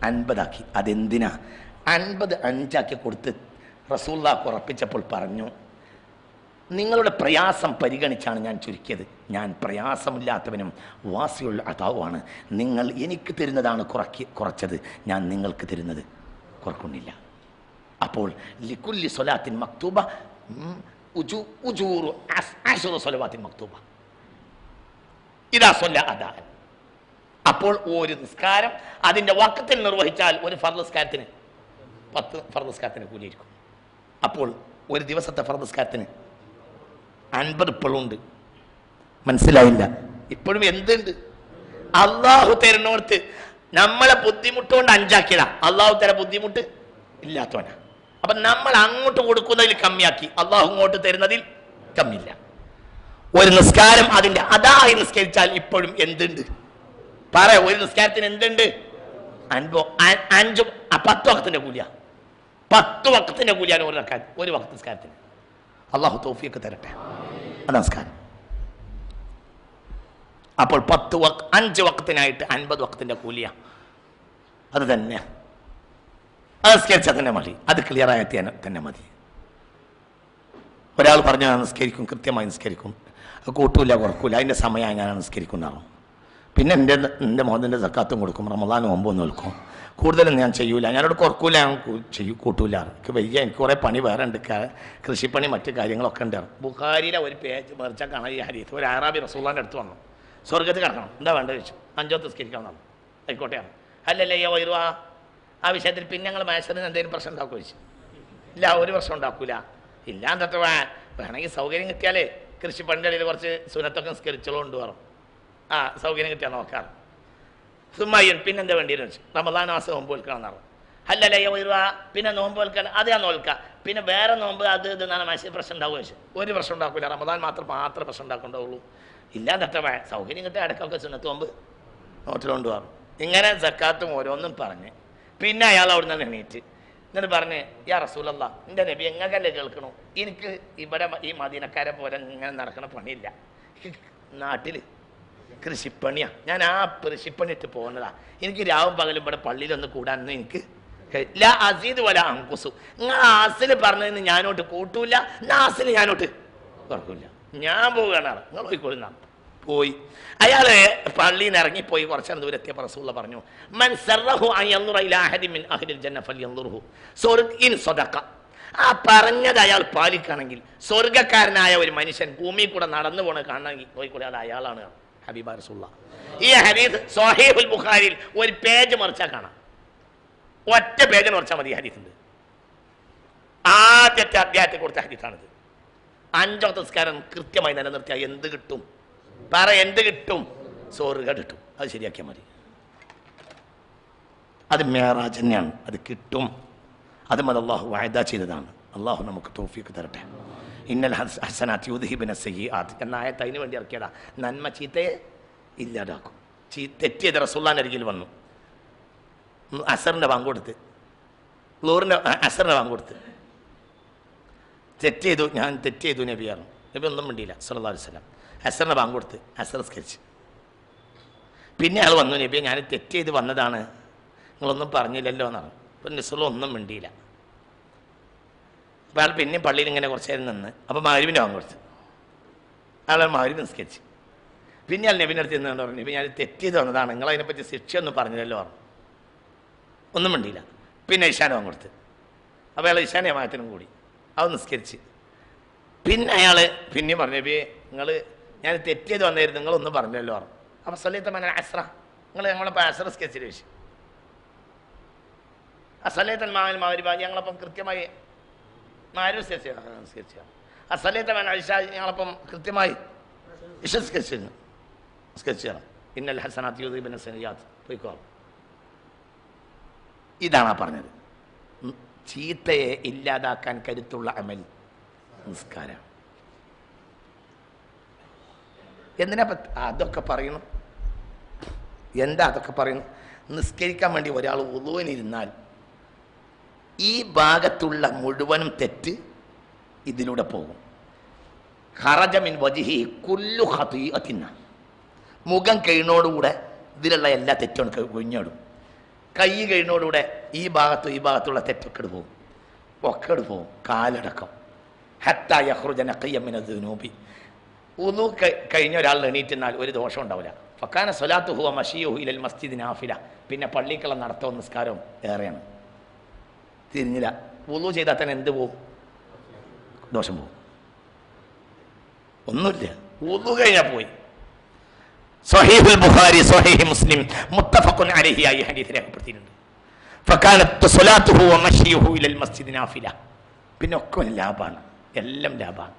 അൻപതാക്കി അതെന്തിനാ അൻപത് അഞ്ചാക്കി കൊടുത്ത് റസൂല്ലാക്ക് ഉറപ്പിച്ചപ്പോൾ പറഞ്ഞു നിങ്ങളുടെ പ്രയാസം പരിഗണിച്ചാണ് ഞാൻ ചുരുക്കിയത് ഞാൻ പ്രയാസമില്ലാത്തവനും വാസിയുള്ള അതാവുമാണ് നിങ്ങൾ എനിക്ക് തരുന്നതാണ് കുറക്കി കുറച്ചത് ഞാൻ നിങ്ങൾക്ക് തരുന്നത് കുറക്കുന്നില്ല അപ്പോൾ ലിക്കുല്ലി സൊലാത്തിൻ മക്തൂബ ഉം, ഉജു- ഉജൂറു അസ്- അശ്റു സൊലവാത്തിൻ മക്തൂബ ഇതാ സൊല്ല അതാ അപ്പോൾ ഒരു നിസ്കാരം അതിൻ്റെ വക്കത്തിൽ നിർവഹിച്ചാൽ ഒരു ഫർ നിസ്കാരത്തിന് പത്ത് ഫർ നിസ്കാരത്തിന് കൂലിയിരിക്കും അപ്പോൾ ഒരു ദിവസത്തെ ഫർ നിസ്കാരത്തിന് അൻപത് ഇപ്പോഴും ഉണ്ട് മനസ്സിലായില്ല ഇപ്പോഴും എന്തുണ്ട് അള്ളാഹു തരുന്നോടത്ത് നമ്മളെ ബുദ്ധിമുട്ടുകൊണ്ട് അഞ്ചാക്കിയതാ അള്ളാഹു തര ബുദ്ധിമുട്ട് ഇല്ലാത്തവനാ അപ്പൊ നമ്മൾ അങ്ങോട്ട് കൊടുക്കുന്നതിൽ കമ്മിയാക്കി അള്ളാഹു ഇങ്ങോട്ട് തരുന്നതിൽ കമ്മില്ല ഒരു നിസ്കാരം അതിന്റെ അതായി നിസ്കരിച്ചാൽ ഇപ്പോഴും എന്തുണ്ട് പറ ഒരു നിസ്കാരത്തിന് എന്തുണ്ട് അൻപോ അ- അഞ്ച് ആ, പത്ത് വക്കത്തിന്റെ കൂലിയ പത്ത് വക്കത്തിന്റെ കൂലിയാണ് ഒരു റക്കാത്ത് ഒരു വക്കത്ത് നിസ്കാരത്തിന് അള്ളാഹു തോഫിയൊക്കെ തരട്ടെ അത് നമസ്കാരം അപ്പോൾ പത്ത് വക് അഞ്ച് വക്കത്തിനായിട്ട് അൻപത് വക്കത്തിന്റെ കൂലിയ അത് തന്നെ അത് നിസ്കരിച്ചാൽ തന്നെ മതി അത് ക്ലിയർ ആയ തന്നെ മതി ഒരാൾ പറഞ്ഞു ഞാൻ നിസ്കരിക്കും കൃത്യമായി നിസ്കരിക്കും അത് കൂട്ടൂല കുറക്കൂല അതിൻ്റെ സമയമായി ഞാൻ നിസ്കരിക്കുന്നതാണ് പിന്നെ എൻ്റെ എൻ്റെ മോഹൻ്റെ സക്കാത്തും കൊടുക്കും റമദാൻ മുമ്പ് നിൽക്കും കൂടുതലും ഞാൻ ചെയ്യൂല ഞാനോട് കുറക്കൂല ഞാൻ കൂ- ചെയ്യൂ കൂട്ടൂല എനിക്ക് വയ്യ എനിക്ക് കുറേ പണി വേറെ ഉണ്ട് ക- കൃഷിപ്പണി മറ്റു കാര്യങ്ങളൊക്കെ ഉണ്ട് ബുഖാരിയിലെ ഒരു പേജ് മറിച്ചാൽ കാണാൻ ഈ ഹരീത്ത് ഒരു ആറാബി റസൂള്ളാൻ്റെ അടുത്ത് വന്നു സ്വർഗത്തിൽ കിടക്കണം എന്താ വേണ്ടത് ചോദിച്ചു അഞ്ചോ നിസ്കരിക്കണം എന്നാണ് ആയിക്കോട്ടെയാണ് അല്ലല്ലേ ഈ വൈറുവ ആ വിഷയത്തിൽ പിന്നെ ഞങ്ങൾ മാസ്റ്ററിന് എന്തെങ്കിലും പ്രശ്നം ഉണ്ടാക്കുമോ ചോദിച്ചു ഇല്ല ഒരു പ്രശ്നം ഉണ്ടാക്കൂല ഇല്ല എന്നിട്ട് വേ- വേണമെങ്കിൽ സൗകര്യം കിട്ടിയാലേ കൃഷിപ്പണിൻ്റെ ഇടയിൽ കുറച്ച് സുനത്തൊക്കെ നിസ്കരിച്ചോളൂ കൊണ്ട് പറയും ആ സൗകര്യം കിട്ടിയാൽ നോക്കാം സുമ്മയ്യൻ പിന്നെന്താ വേണ്ടി വെച്ചു റമദാൻ മാസം നോമ്പ് വിൽക്കണം എന്നാണ് അല്ലല്ലേ വരുക പിന്നെ നോമ്പ് വിൽക്കാൻ അത് ഞാൻ നോൽക്കാം പിന്നെ വേറെ നോമ്പ് അത് ഇത് എന്നാണ് മനസ്സിൽ പ്രശ്നം ഉണ്ടാവുക വെച്ചു ഒരു പ്രശ്നം ഉണ്ടാക്കില്ല റമദാൻ മാത്രം മാത്രമേ പ്രശ്നം ഉണ്ടാക്കണ്ടാവുള്ളൂ ഇല്ല എന്നിട്ട് സൗകര്യം കിട്ടിയ ഇടയ്ക്കൊക്കെ സുന്നത്ത് നോമ്പ് നോട്ടിലുകൊണ്ട് പറഞ്ഞു ഇങ്ങനെ സക്കാത്തും ഓരോന്നും പറഞ്ഞ് പിന്നെ അയാൾ അവിടെ നിന്ന് എണീറ്റ് എന്നിട്ട് പറഞ്ഞ് യാ റസൂലല്ല എൻ്റെ നബി എങ്ങകല്ലേ കേൾക്കണു എനിക്ക് ഇവിടെ ഈ മദീനക്കാരെ പോലെ ഇങ്ങനെ നടക്കണ പണിയില്ല നാട്ടിൽ കൃഷിപ്പണിയാ ഞാൻ ആ കൃഷിപ്പണിയിട്ട് പോകുന്നതാ എനിക്ക് രാവും പകലും ഇവിടെ പള്ളിയിലൊന്ന് കൂടാനൊന്നും എനിക്ക് കഴി- ലാ അസീദ് വല അങ്കുസു നിങ്ങൾ ആസിൽ പറഞ്ഞതിന് ഞാനോട്ട് കൂട്ടൂല നാസിൽ ഞാനോട്ട് കുറക്കൂല ഞാൻ പോവുകയാണ് നിങ്ങൾ പോയിക്കൊള്ളുന്ന പോയി അയാള് പള്ളിയിൽ നിന്ന് ഇറങ്ങിപ്പോയി കുറച്ചു ദൂരം എത്തിയപ്പോൾ റസൂള്ള പറഞ്ഞു മൻ സർറഹു അൻ യൻദുറ ഇലാ അഹദിൻ മിൻ അഹ്ലിൽ ജന്ന ഫൽയൻദുർഹു സ്വർഗ് ഇൻ സദഖ ആ പറഞ്ഞത് അയാൾ പാലിക്കുകയാണെങ്കിൽ സ്വർഗക്കാരനായ ഒരു മനുഷ്യൻ ഭൂമിയിൽ കൂടെ നടന്നു പോണ കാണണമെങ്കിൽ പോയിക്കൂടെ അത് അയാളാണ് ഹബീബ റസൂള്ള ഈ ഹരീസ് സഹീഹുൽ ബുഖാരിയിൽ ഒരു പേജ് മറിച്ചാൽ കാണാം ഒറ്റ പേജ് മറിച്ചാൽ മതി ഈ ഹരീസുണ്ട് ആദ്യത്തെ അധ്യായത്തിൽ കൊടുത്ത ഹരീസാണിത് അഞ്ചാമത്തെ സംസ്കാരം കൃത്യമായി നിലനിർത്തിയാൽ എന്ത് കിട്ടും പറ എന്ത് കിട്ടും സ്വർഗ കിട്ടും അത് ശരിയാക്കിയാൽ മതി അത് മേറാജ് തന്നെയാണ് അത് കിട്ടും അതും അത് അള്ളാഹു വായദ ചെയ്തതാണ് അള്ളാഹു നമുക്ക് തോഫിക്ക് തരട്ടെ ഇന്നൽ ഹസ് ഹസനാത്ത് യൂദ്ഹിബിന സയ്യാത്ത് എന്ന ആയത്ത് അതിന് വേണ്ടി ഇറക്കിയതാ നന്മ ചീത്തയെ ഇല്ലാതാക്കും ചീ തെറ്റിയത് റസുല്ലാൻ്റെ അരികിൽ വന്നു ഉം, അസറിൻ്റെ ബാങ്ക് കൊടുത്ത് ലൂറിൻ്റെ അസറിൻ്റെ ബാങ്ക് കൊടുത്ത് തെറ്റ് ചെയ്തു ഞാൻ തെറ്റ് ചെയ്തു നബിയാറും നബി ഒന്നും മിണ്ടിയില്ല സല്ലല്ലാഹു അലൈഹി വസല്ലം അസറിൻ്റെ ബാങ്ക് കൊടുത്ത് അസർ സ്കരിച്ച് പിന്നെ ആൾ വന്നു നബിയെ ഞാൻ തെറ്റ് ചെയ്ത് വന്നതാണ് നിങ്ങളൊന്നും പറഞ്ഞില്ലല്ലോ എന്നാണ് അപ്പം നിസ്വല ഒന്നും മിണ്ടിയില്ല അപ്പോൾ അയാൾ പിന്നെയും പള്ളിയിൽ ഇങ്ങനെ കുറച്ച് നേരം നിന്ന് അപ്പോൾ മാരുവിൻ്റെ വാങ്ങി കൊടുത്തു അയാൾ മാരുവ് നിസ്കരിച്ച് പിന്നെ അയാൾ നബിൻ്റെ അടുത്ത് നിന്നുകൊണ്ട് പറഞ്ഞു നബി ഞാൻ തെറ്റ് ചെയ്ത് വന്നതാണ് നിങ്ങൾ അതിനെപ്പറ്റി ശിക്ഷയൊന്നും പറഞ്ഞില്ലല്ലോ പറഞ്ഞു ഒന്നും മിണ്ടിയില്ല പിന്നെ ഇഷാനെ വാങ്ങി കൊടുത്ത് അപ്പോൾ അയാൾ ഇഷാനെ മായത്തിനും കൂടി അത് നിസ്കരിച്ച് പിന്നെ അയാൾ പിന്നെയും പറഞ്ഞു നബിയെ നിങ്ങൾ ഞാൻ തെറ്റ് ചെയ്ത് വന്നായിരുന്നു നിങ്ങളൊന്നും പറഞ്ഞില്ലല്ലോ പറഞ്ഞു അപ്പോൾ സലീത്ത മന അസ്ര നിങ്ങൾ ഞങ്ങളിപ്പോൾ അസ്ര സ്കെച്ചിൽ വെച്ച് അസലേത്തൻ മാവൻ മാവരി ബാജി ഞങ്ങളപ്പം കൃത്യമായി മാരു സ്കെച്ച് അസലേത്ത മന ഇഷ ഞങ്ങളപ്പം കൃത്യമായി ഇഷ സ്കെച്ച് ചെയ്യുന്നു സ്കെച്ച് ചെയ്യണം ഇന്നൽ ഹസനാത്ത് യൂദീബിൻ സനിയാത്ത് പോയിക്കോ ഇതാണ് ആ പറഞ്ഞത് ഉം, ചീത്തയെ ഇല്ലാതാക്കാൻ കരുത്തുള്ള അമൽ നിസ്കാരം എന്തിനാ പ- അതൊക്കെ പറയണം എന്താ അതൊക്കെ പറയുന്നു നിസ്കരിക്കാൻ വേണ്ടി ഒരാൾ ഉളുവനിരുന്നാൽ ഈ ഭാഗത്തുള്ള മുഴുവനും തെറ്റ് ഇതിലൂടെ പോകും ഖറജമിൻ വജിഹി കുല്ലു ഹതീഅത്തിന്ന മുഖം കഴിയുന്നോടുകൂടെ ഇതിലുള്ള എല്ലാ തെറ്റും കൊഴിഞ്ഞിടും കൈ കഴിഞ്ഞോടുകൂടെ ഈ ഭാഗത്തും ഈ ഭാഗത്തുള്ള തെറ്റൊക്കെ എടുത്ത് പോകും ഒക്കെ എടുത്ത് പോകും കാലടക്കം ഹത്ത യഹ്റുജന കയ്യമ്മിന ദുനൂബി ഉദു കഴിഞ്ഞ ഒരാൾ എണീറ്റെന്നാൽ ഒരു ദോഷം ഉണ്ടാവില്ല ഫക്കാന സ്വലാത്തു ഹുവ മഷിയുഹു ഇലൽ മസ്ജിദ് നാഫില പിന്നെ പള്ളിക്കുള്ള നടത്തവും നിസ്കാരവും ഏറെയാണ് തിരിഞ്ഞില്ല ഉദു ചെയ്താൽ തന്നെ എന്ത് പോവും ദോഷം പോവും ഒന്നുമില്ല ഉദു കഴിഞ്ഞാൽ പോയി സ്വഹീഹുൽ ബുഖാരി സ്വഹീഹ് മുസ്ലിം മുത്തഫഖുൻ അലൈഹി ആയി ഹദീസ് രേഖപ്പെടുത്തിയിട്ടുണ്ട് ഫക്കാനത്ത് സ്വലാത്തുഹു വമശിയുഹു ഇലൽ മസ്ജിദ് നാഫില പിന്നെ ഒക്കെ ലാഭാണ് എല്ലാം ലാഭാണ്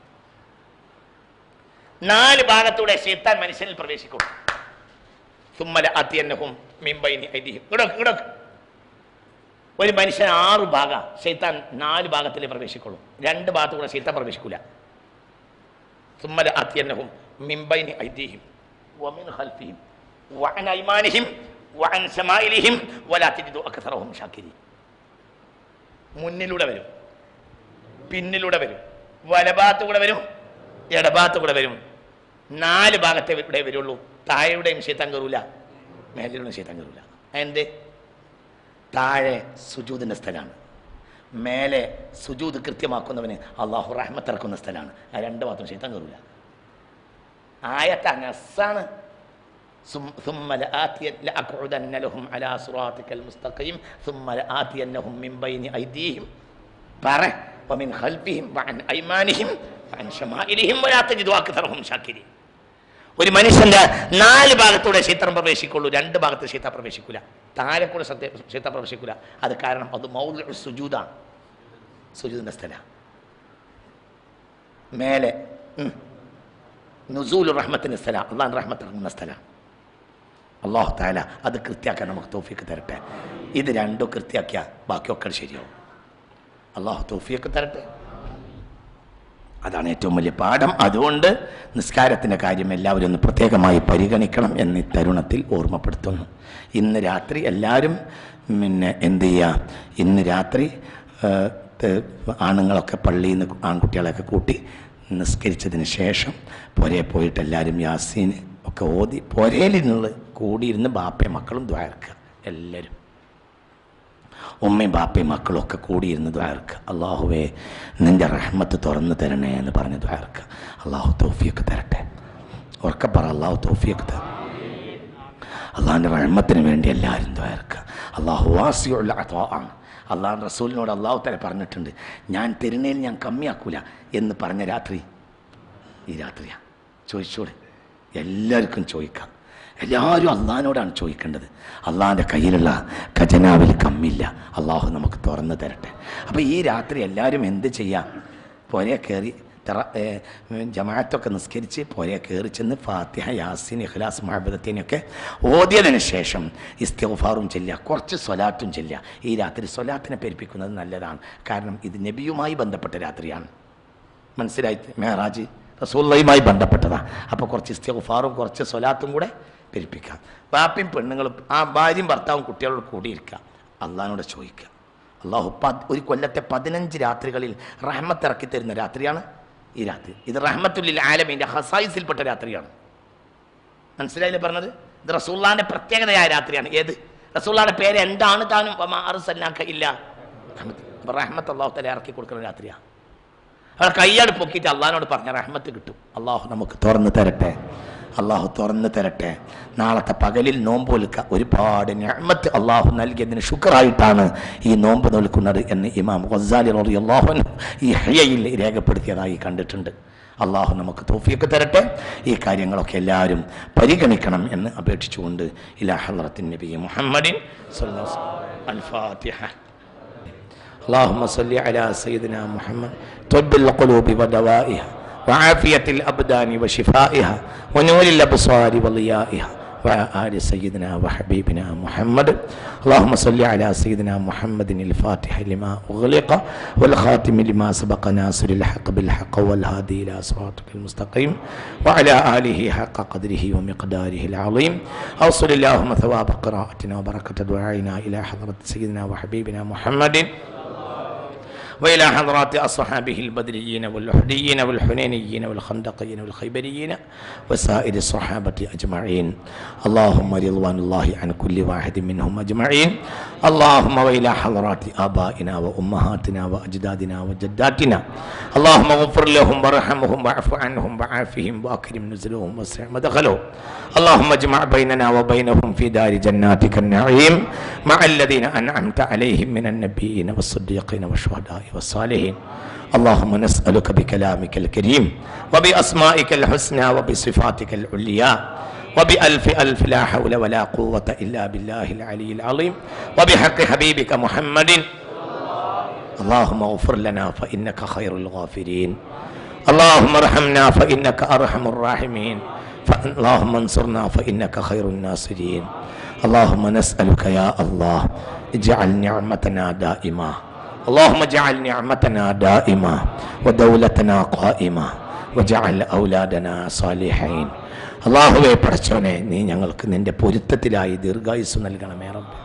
നാല് ഭാഗത്തൂടെ ശൈത്താൻ മനുഷ്യനിൽ പ്രവേശിക്കും സുമ്മല അത്തിയന്നഹും മിമ്പൈനി ഐതിഹ്യം ഇടക്ക് ഇടക്ക് ഒരു മനുഷ്യൻ ആറ് ഭാഗ ശൈത്താൻ നാല് ഭാഗത്തിലേ പ്രവേശിക്കുള്ളൂ രണ്ട് ഭാഗത്തുകൂടെ ശൈത്താൻ പ്രവേശിക്കൂല സുമ്മല അത്തിയന്നഹും മിമ്പൈനി ഐതിഹ്യം ومن خلفهم وعن أيمانهم وعن شمائلهم ولا تجد أكثرهم شاكرين മുന്നിലൂടെ വരും പിന്നിലൂടെ വരും വലഭാഗത്ത് കൂടെ വരും ഇടഭാഗത്ത് കൂടെ വരും നാല് ഭാഗത്തെ ഇവിടെ വരുള്ളൂ താഴെയുടെയും ശീത്തം കയറൂല മേലെയുള്ള ശീത്തം കയറൂല എന്ത് താഴെ സുജൂദിൻ്റെ സ്ഥലമാണ് മേലെ സുജൂദ് കൃത്യമാക്കുന്നവന് അള്ളാഹു റഹ്മത്ത് ഇറക്കുന്ന സ്ഥലമാണ് ആ രണ്ട് ഭാഗത്തും ശീത്തം കയറൂല ആയത്ത് അനസ്സാണ് ثم- ثم لآتي- لأقعدن لهم على صراطك المستقيم ثم لآتينهم من بين أيديهم പറ ومن خلفهم وعن أيمانهم وعن شمائلهم ولا تجد أكثرهم شاكرين ഒരു മനുഷ്യന്റെ നാല് ഭാഗത്തൂടെ ശീത്രം പ്രവേശിക്കുള്ളൂ രണ്ട് ഭാഗത്ത് ശീത്ത പ്രവേശിക്കൂല താഴെ കൂടെ സത്യ ശീത്ത പ്രവേശിക്കൂല അത് കാരണം അത് മൗല സുജൂതാണ് സുജൂദിന്റെ സ്ഥല മേലെ ഉം. നുസൂൽ റഹ്മത്തിന്റെ സ്ഥല അള്ളാഹ് റഹ്മത്ത് ഇറങ്ങുന്ന സ്ഥലം അള്ളാഹു താല അത് കൃത്യാക്കാൻ നമുക്ക് തോഫിക്ക് തരട്ടെ ഇത് രണ്ടും കൃത്യാക്കിയ ബാക്കിയൊക്കെ ശരിയാവും അള്ളാഹു തോഫിയൊക്കെ തരട്ടെ അതാണ് ഏറ്റവും വലിയ പാഠം അതുകൊണ്ട് നിസ്കാരത്തിൻ്റെ കാര്യം എല്ലാവരും ഒന്ന് പ്രത്യേകമായി പരിഗണിക്കണം എന്ന് ഈ തരുണത്തിൽ ഓർമ്മപ്പെടുത്തുന്നു ഇന്ന് രാത്രി എല്ലാവരും പിന്നെ എന്ത് ചെയ്യുക ഇന്ന് രാത്രി ആ, ത- ആണുങ്ങളൊക്കെ പള്ളിയിൽ നിന്ന് ആൺകുട്ടികളെയൊക്കെ കൂട്ടി നിസ്കരിച്ചതിന് ശേഷം പുരയെ പോയിട്ട് എല്ലാവരും യാസീന് ഒക്കെ ഓതി പുരയിലിരുന്ന് കൂടിയിരുന്ന് ബാപ്പയും മക്കളും ദ്വാരക്കുക എല്ലാവരും ഉമ്മയും ബാപ്പയും മക്കളും ഒക്കെ കൂടിയിരുന്ന് ദ്വാരക്കുക അള്ളാഹുവേ നിന്റെ റഹ്മത്ത് തുറന്നു തരണേ എന്ന് പറഞ്ഞ് ദ്വാരക്കുക അള്ളാഹു തോഫിയൊക്കെ തരട്ടെ ഉറക്കെ പറ അള്ളാഹു തോഫിയൊക്കെ തരും അള്ളാഹിൻ്റെ റഹ്മത്തിന് വേണ്ടി എല്ലാവരും ദ്വാരക്കുക അള്ളാഹു വാസിയുള്ള ആണ് അള്ളാഹു റസൂലിനോട് അള്ളാഹു തല പറഞ്ഞിട്ടുണ്ട് ഞാൻ തരുന്നതിൽ ഞാൻ കമ്മിയാക്കൂല എന്ന് പറഞ്ഞ രാത്രി ഈ രാത്രിയാ ചോദിച്ചോടെ എല്ലാവർക്കും ചോദിക്കാം എല്ലാവരും അള്ളഹാനോടാണ് ചോദിക്കേണ്ടത് അള്ളാഹിൻ്റെ കയ്യിലുള്ള ഖജനാവിൽ കമ്മില്ല അള്ളാഹു നമുക്ക് തുറന്നു തരട്ടെ അപ്പോൾ ഈ രാത്രി എല്ലാവരും എന്ത് ചെയ്യാം പുരയെ കയറി തെറ ഏ, ജമാഅത്തൊക്കെ നിസ്കരിച്ച് പുരയെ കയറി ചെന്ന് ഫാത്തിഹ യാസിൻ ഇഖ്ലാസ് മഹബദത്തിനൊക്കെ ഓതിയതിന് ശേഷം ഇസ്തിഗ്ഫാറും ചെല്ലുക കുറച്ച് സ്വലാത്തും ചെല്ലുക ഈ രാത്രി സ്വലാത്തിനെ പെരുപ്പിക്കുന്നത് നല്ലതാണ് കാരണം ഇത് നബിയുമായി ബന്ധപ്പെട്ട രാത്രിയാണ് മനസ്സിലായി മേറാജ് റസൂള്ളയുമായി ബന്ധപ്പെട്ടതാണ് അപ്പോൾ കുറച്ച് ഇസ്തിഗ്ഫാറും കുറച്ച് സ്വലാത്തും കൂടെ പെരുപ്പിക്കാം ബാപ്പയും പെണ്ണുങ്ങളും ആ ഭാര്യയും ഭർത്താവും കുട്ടികളോട് കൂടിയിരിക്കുക അള്ളഹാനോട് ചോദിക്കുക അള്ളാഹു പത് ഒരു കൊല്ലത്തെ പതിനഞ്ച് രാത്രികളിൽ റഹ്മത്ത് ഇറക്കി തരുന്ന രാത്രിയാണ് ഈ രാത്രി ഇത് റഹ്മത്തുല്ലിൽ ആലമീൻ്റെ ഹസായിസിൽപ്പെട്ട രാത്രിയാണ് മനസ്സിലായില്ലേ പറഞ്ഞത് ഇത് റസൂള്ളാന്റെ പ്രത്യേകതയായ രാത്രിയാണ് ഏത് റസൂള്ളാന്റെ പേര് എന്താണ് താനും വമാ അർസൽനാക ഇല്ല റഹ്മത്ത്. അപ്പൊ റഹ്മത്ത് അള്ളാഹു തല ഇറക്കി കൊടുക്കുന്ന രാത്രിയാണ് അവിടെ കയ്യാട് പൊക്കിയിട്ട് അള്ളഹാനോട് പറഞ്ഞ റഹ്മത്ത് കിട്ടും അള്ളാഹു നമുക്ക് തുറന്ന് തരട്ടെ അള്ളാഹു തുറന്ന് തരട്ടെ നാളത്തെ പകലിൽ നോമ്പ് ഒലുക്ക ഒരുപാട് ഞമ്മത്ത് അള്ളാഹു നൽകിയതിന് ശുക്രായിട്ടാണ് ഈ നോമ്പ് നോൽക്കുന്നത് എന്ന് ഇമാം ഗസാലി റബി അള്ളാഹു ഈ ഹയയിൽ രേഖപ്പെടുത്തിയതായി കണ്ടിട്ടുണ്ട് അള്ളാഹു നമുക്ക് തോഫിയൊക്കെ തരട്ടെ ഈ കാര്യങ്ങളൊക്കെ എല്ലാവരും പരിഗണിക്കണം എന്ന് അപേക്ഷിച്ചുകൊണ്ട് ഇലാ ഹലറത്തിൻ നബി മുഹമ്മദിൻ സല്ലല്ലാഹു അലൈഹി വസല്ലം. അൽ ഫാത്തിഹ اللهم صل على سيدنا محمد طب القلوب ودوائها وعافية الأبدان وشفائها ونور الأبصار وضيائها وعلى آل سيدنا وحبيبنا محمد اللهم صل على سيدنا محمد الفاتح لما أغلق والخاتم لما سبق ناصر الحق بالحق والهادي إلى صراطك المستقيم وعلى آله حق قدره ومقداره العظيم أوصل اللهم ثواب قراءتنا وبركة دعائنا إلى حضرة سيدنا وحبيبنا محمد وإلى حضرات أصحابه البدريين والحديين والحنينيين والخندقيين والخيبريين وسائر الصحابة أجمعين اللهم رضوان الله عن كل واحد منهم أجمعين اللهم وإلى حضرات آبائنا وأمهاتنا وأجدادنا وجداتنا اللهم اغفر لهم وارحمهم واعف عنهم وعافهم وأكرم نزلهم واسع مدخلهم اللهم اجمع بيننا وبينهم في دار جناتك النعيم مع الذين أنعمت عليهم من النبيين والصديقين والشهداء والصالحين اللهم نسألك بكلامك الكريم وبأسمائك الحسنى وبصفاتك العليا وبألف ألف لا حول ولا قوة إلا بالله العلي العظيم وبحق حبيبك محمد اللهم اغفر لنا فإنك خير الغافرين اللهم ارحمنا فإنك أرحم الراحمين اللهم انصرنا فإنك خير الناصرين اللهم نسألك يا الله اجعل نعمتنا دائما اللهم اجعل نعمتنا دائما ودولتنا قائمة وجعل أولادنا صالحين അള്ളാഹുവെ പടച്ചോനെ നീ ഞങ്ങൾക്ക് നിന്റെ പൊരുത്തത്തിലായി ദീർഘായുസ് നൽകണമേ റബ്ബേ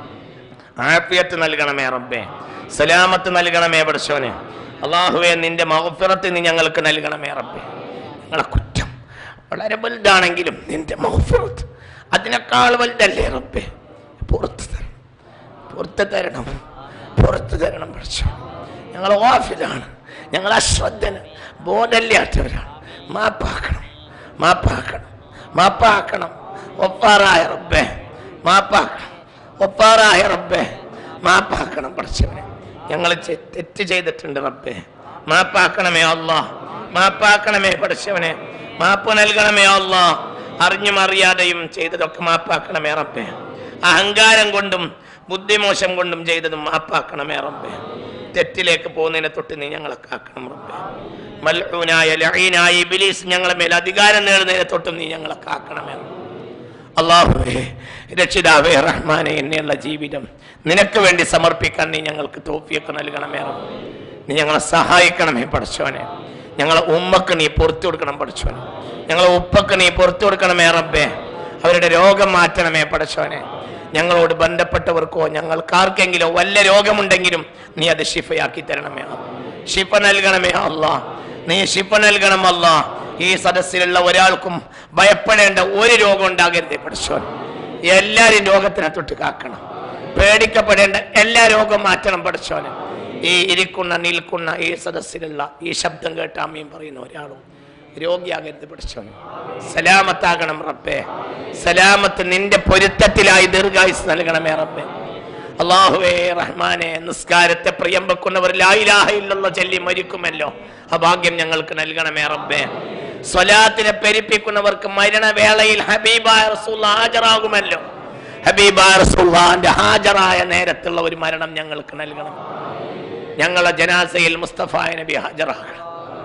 ആഫിയത്ത് നൽകണമേ റബ്ബേ സലാമത്ത് നൽകണമേ പടച്ചോനെ അള്ളാഹുവെ നിന്റെ മഹഫിറത്ത് നീ ഞങ്ങൾക്ക് നൽകണമേ റബ്ബേ ഞങ്ങളെ കുറ്റം വളരെ വലുതാണെങ്കിലും നിന്റെ മഹഫിറത്ത് അതിനേക്കാൾ വലുതല്ലേ റബ്ബേ പുറത്ത് തരണം പുറത്ത് തരണം പുറത്ത് തരണം പഠിച്ചു ഞങ്ങൾ ഓഫിലാണ് ഞങ്ങൾ അശ്രദ്ധന ബോധമില്ലാത്തവരാണ് മാപ്പാക്കണം മാപ്പാക്കണം മാപ്പാക്കണം ഒപ്പാറായ റബ്ബേ മാപ്പാക്കണം ഒപ്പാറായ റബ്ബേ മാപ്പാക്കണം പഠിച്ചവനെ ഞങ്ങൾ ചെ- തെറ്റ് ചെയ്തിട്ടുണ്ട് റബ്ബേ മാപ്പാക്കണമേ അല്ലാ മാപ്പാക്കണമേ പഠിച്ചവനെ മാപ്പ് നൽകണമേ അല്ലാ അറിഞ്ഞും അറിയാതെയും ചെയ്തതൊക്കെ മാപ്പാക്കണമേ റബ്ബേ അഹങ്കാരം കൊണ്ടും ബുദ്ധിമോശം കൊണ്ടും ചെയ്തതും മാപ്പാക്കണമേ റബ്ബേ തെറ്റിലേക്ക് പോകുന്നതിനെ തൊട്ട് നീ ഞങ്ങളെ കാക്കണം റബ്ബേ മൽഊനായ ലഈനായ ഇബ്ലീസ് ഞങ്ങളെ മേൽ അധികാരം നേടുന്നതിനെ തൊട്ടും നീ ഞങ്ങളെ കാക്കണമേ റബ്ബേ. അള്ളാഹുവേ രക്ഷിതാവേ റഹ്മാനെ എന്നെയുള്ള ജീവിതം നിനക്ക് വേണ്ടി സമർപ്പിക്കാൻ നീ ഞങ്ങൾക്ക് തോഫിയൊക്കെ നൽകണമേ റബ്ബേ. നീ ഞങ്ങളെ സഹായിക്കണമേ പഠിച്ചോനെ ഞങ്ങളെ ഉമ്മക്ക് നീ പുറത്തു കൊടുക്കണം പഠിച്ചോനെ ഞങ്ങളെ ഉപ്പക്ക് നീ പുറത്തു കൊടുക്കണമേ റബ്ബേ അവരുടെ രോഗം മാറ്റണമേ പഠിച്ചോനെ ഞങ്ങളോട് ബന്ധപ്പെട്ടവർക്കോ ഞങ്ങൾക്കാർക്കെങ്കിലോ വല്ല രോഗമുണ്ടെങ്കിലും നീ അത് ഷിഫയാക്കി തരണമേ അല്ലാ. ഷിഫ നൽകണമേ അല്ലാ നീ ഷിഫ നൽകണം അല്ലാ ഈ സദസ്സിലുള്ള ഒരാൾക്കും ഭയപ്പെടേണ്ട ഒരു രോഗം ഉണ്ടാകരുതേ പഠിച്ചോൻ എല്ലാരും രോഗത്തിനെ തൊട്ട് കാക്കണം പേടിക്കപ്പെടേണ്ട എല്ലാ രോഗം മാറ്റണം പഠിച്ചോന് ഈ ഇരിക്കുന്ന നിൽക്കുന്ന ഈ സദസ്സിലുള്ള ഈ ശബ്ദം കേട്ട് അമ്മയും പറയുന്ന ഒരാളും രോഗിയാകരുത് പഠിച്ചോന് സലാമത്താകണം റബ്ബേ സലാമത്ത് നിന്റെ പൊരുത്തത്തിലായി ദീർഘായുസ് നൽകണമേ റബ്ബേ അള്ളാഹുവേ റഹ്മാനെ നിസ്കാരത്തെ പ്രിയം വെക്കുന്നവർ ലായിലാഹയിലുള്ള ചൊല്ലി മരിക്കുമല്ലോ ആ ഭാഗ്യം ഞങ്ങൾക്ക് നൽകണമേ റബ്ബേ സ്വലാത്തിനെ പെരിപ്പിക്കുന്നവർക്ക് മരണവേളയിൽ ഹബീബായ റസൂൽ ഹാജരാകുമല്ലോ ഹബീബായ റസൂല്ലാന്റെ ഹാജറായ നേരത്തുള്ള ഒരു മരണം ഞങ്ങൾക്ക് നൽകണം ഞങ്ങളെ ജനാസയിൽ മുസ്തഫായ നബി ഹാജരാകണം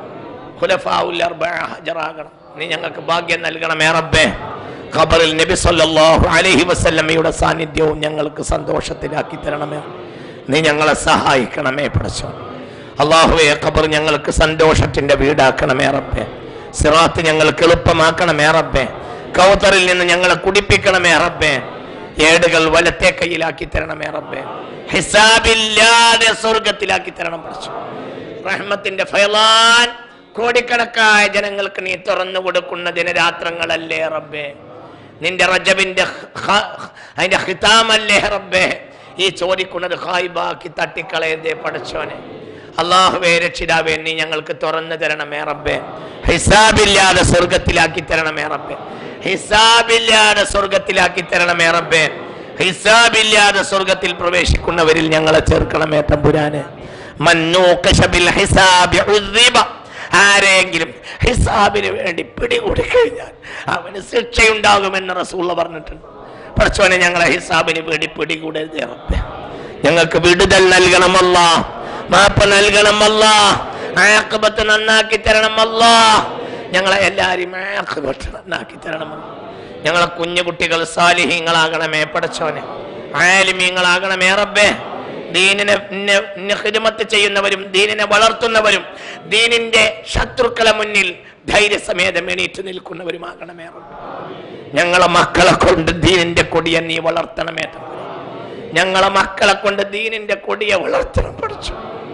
ഖുലഫാഉൽ അർബഅ ഹാജരാകണം നീ ഞങ്ങൾക്ക് ഭാഗ്യം നൽകണമേ റബ്ബേ ഖബറിൽ നബി സല്ലല്ലാഹു അലൈഹി വസല്ലമയുടെ സാന്നിധ്യവും ഞങ്ങൾക്ക് സന്തോഷത്തിലാക്കി തരണമേ നീ ഞങ്ങളെ സഹായിക്കണമേ പടച്ചോ അള്ളാഹുവെ ഖബർ ഞങ്ങൾക്ക് സന്തോഷത്തിന്റെ വീടാക്കണമേ റബ്ബേ സിറാത്ത് ഞങ്ങൾക്ക് എളുപ്പമാക്കണമേ റബ്ബേ കൗത്തറിൽ നിന്ന് ഞങ്ങളെ കുടിപ്പിക്കണമേ റബ്ബേ ഏടുകൾ വലത്തെ കയ്യിലാക്കി തരണമേ റബ്ബേ ഹിസാബില്ലാതെ സ്വർഗത്തിലാക്കി തരണം പഠിച്ചു റഹ്മത്തിന്റെ ഫൈലാൻ കോടിക്കണക്കായ ജനങ്ങൾക്ക് നീ തുറന്നു കൊടുക്കുന്ന ദിനരാത്രങ്ങളല്ലേ റബ്ബേ നിന്റെ റജബിന്റെ ഹ- അതിന്റെ ഹിതാമല്ലേ റബ്ബേ ഈ ചോദിക്കുന്നത് ഹായിബാക്കി തട്ടിക്കളയതേ പഠിച്ചോനെ അള്ളാഹുവേ രക്ഷിതാവേ നീ ഞങ്ങൾക്ക് തുറന്നു തരണമേ റബ്ബേ ഹിസാബില്ലാതെ സ്വർഗത്തിലാക്കി തരണമേ റബ്ബേ ഹിസാബില്ലാതെ സ്വർഗത്തിലാക്കി തരണമേ റബ്ബേ ഹിസാബില്ലാതെ സ്വർഗത്തിൽ പ്രവേശിക്കുന്നവരിൽ ഞങ്ങളെ ചേർക്കണമേ തമ്പുരാന് മന്നൂഖശ ബിൽ ഹിസാബി ഉദ്ദിബ. ആരെങ്കിലും ഹിസാബിന് വേണ്ടി പിടികൂടി കഴിഞ്ഞാൽ അവന് ശിക്ഷയുണ്ടാകുമെന്ന് റസൂള്ള പറഞ്ഞിട്ടുണ്ട് പഠിച്ചോനെ ഞങ്ങളെ ഹിസാബിന് വേണ്ടി പിടികൂടരുതേ റബ്ബേ ഞങ്ങൾക്ക് വിടുതൽ നൽകണമല്ല മാപ്പ് നൽകണമല്ല ആക്കബത്ത് നന്നാക്കി തരണമല്ല ഞങ്ങളെ എല്ലാവരും ആക്കബത്ത് നന്നാക്കി തരണമല്ല ഞങ്ങളെ കുഞ്ഞു കുട്ടികൾ സാലിഹീങ്ങളാകണമേ പടച്ചോനെ ആലിമീങ്ങളാകണമേ റബ്ബേ ദീനിനെ നെ- നെ ഹിദ്മത്ത് ചെയ്യുന്നവരും ദീനിനെ വളർത്തുന്നവരും ദീനിന്റെ ശത്രുക്കളെ മുന്നിൽ ധൈര്യസമേതം എണീറ്റ് നിൽക്കുന്നവരുമാകണമേ റബ്ബേ ഞങ്ങളെ മക്കളെ കൊണ്ട് ദീനിന്റെ കൊടിയെ നീ വളർത്തണമേ തമ്പുരാൻ. ഞങ്ങളെ മക്കളെ കൊണ്ട് ദീനിന്റെ കൊടിയെ വളർത്തണം പഠിച്ചു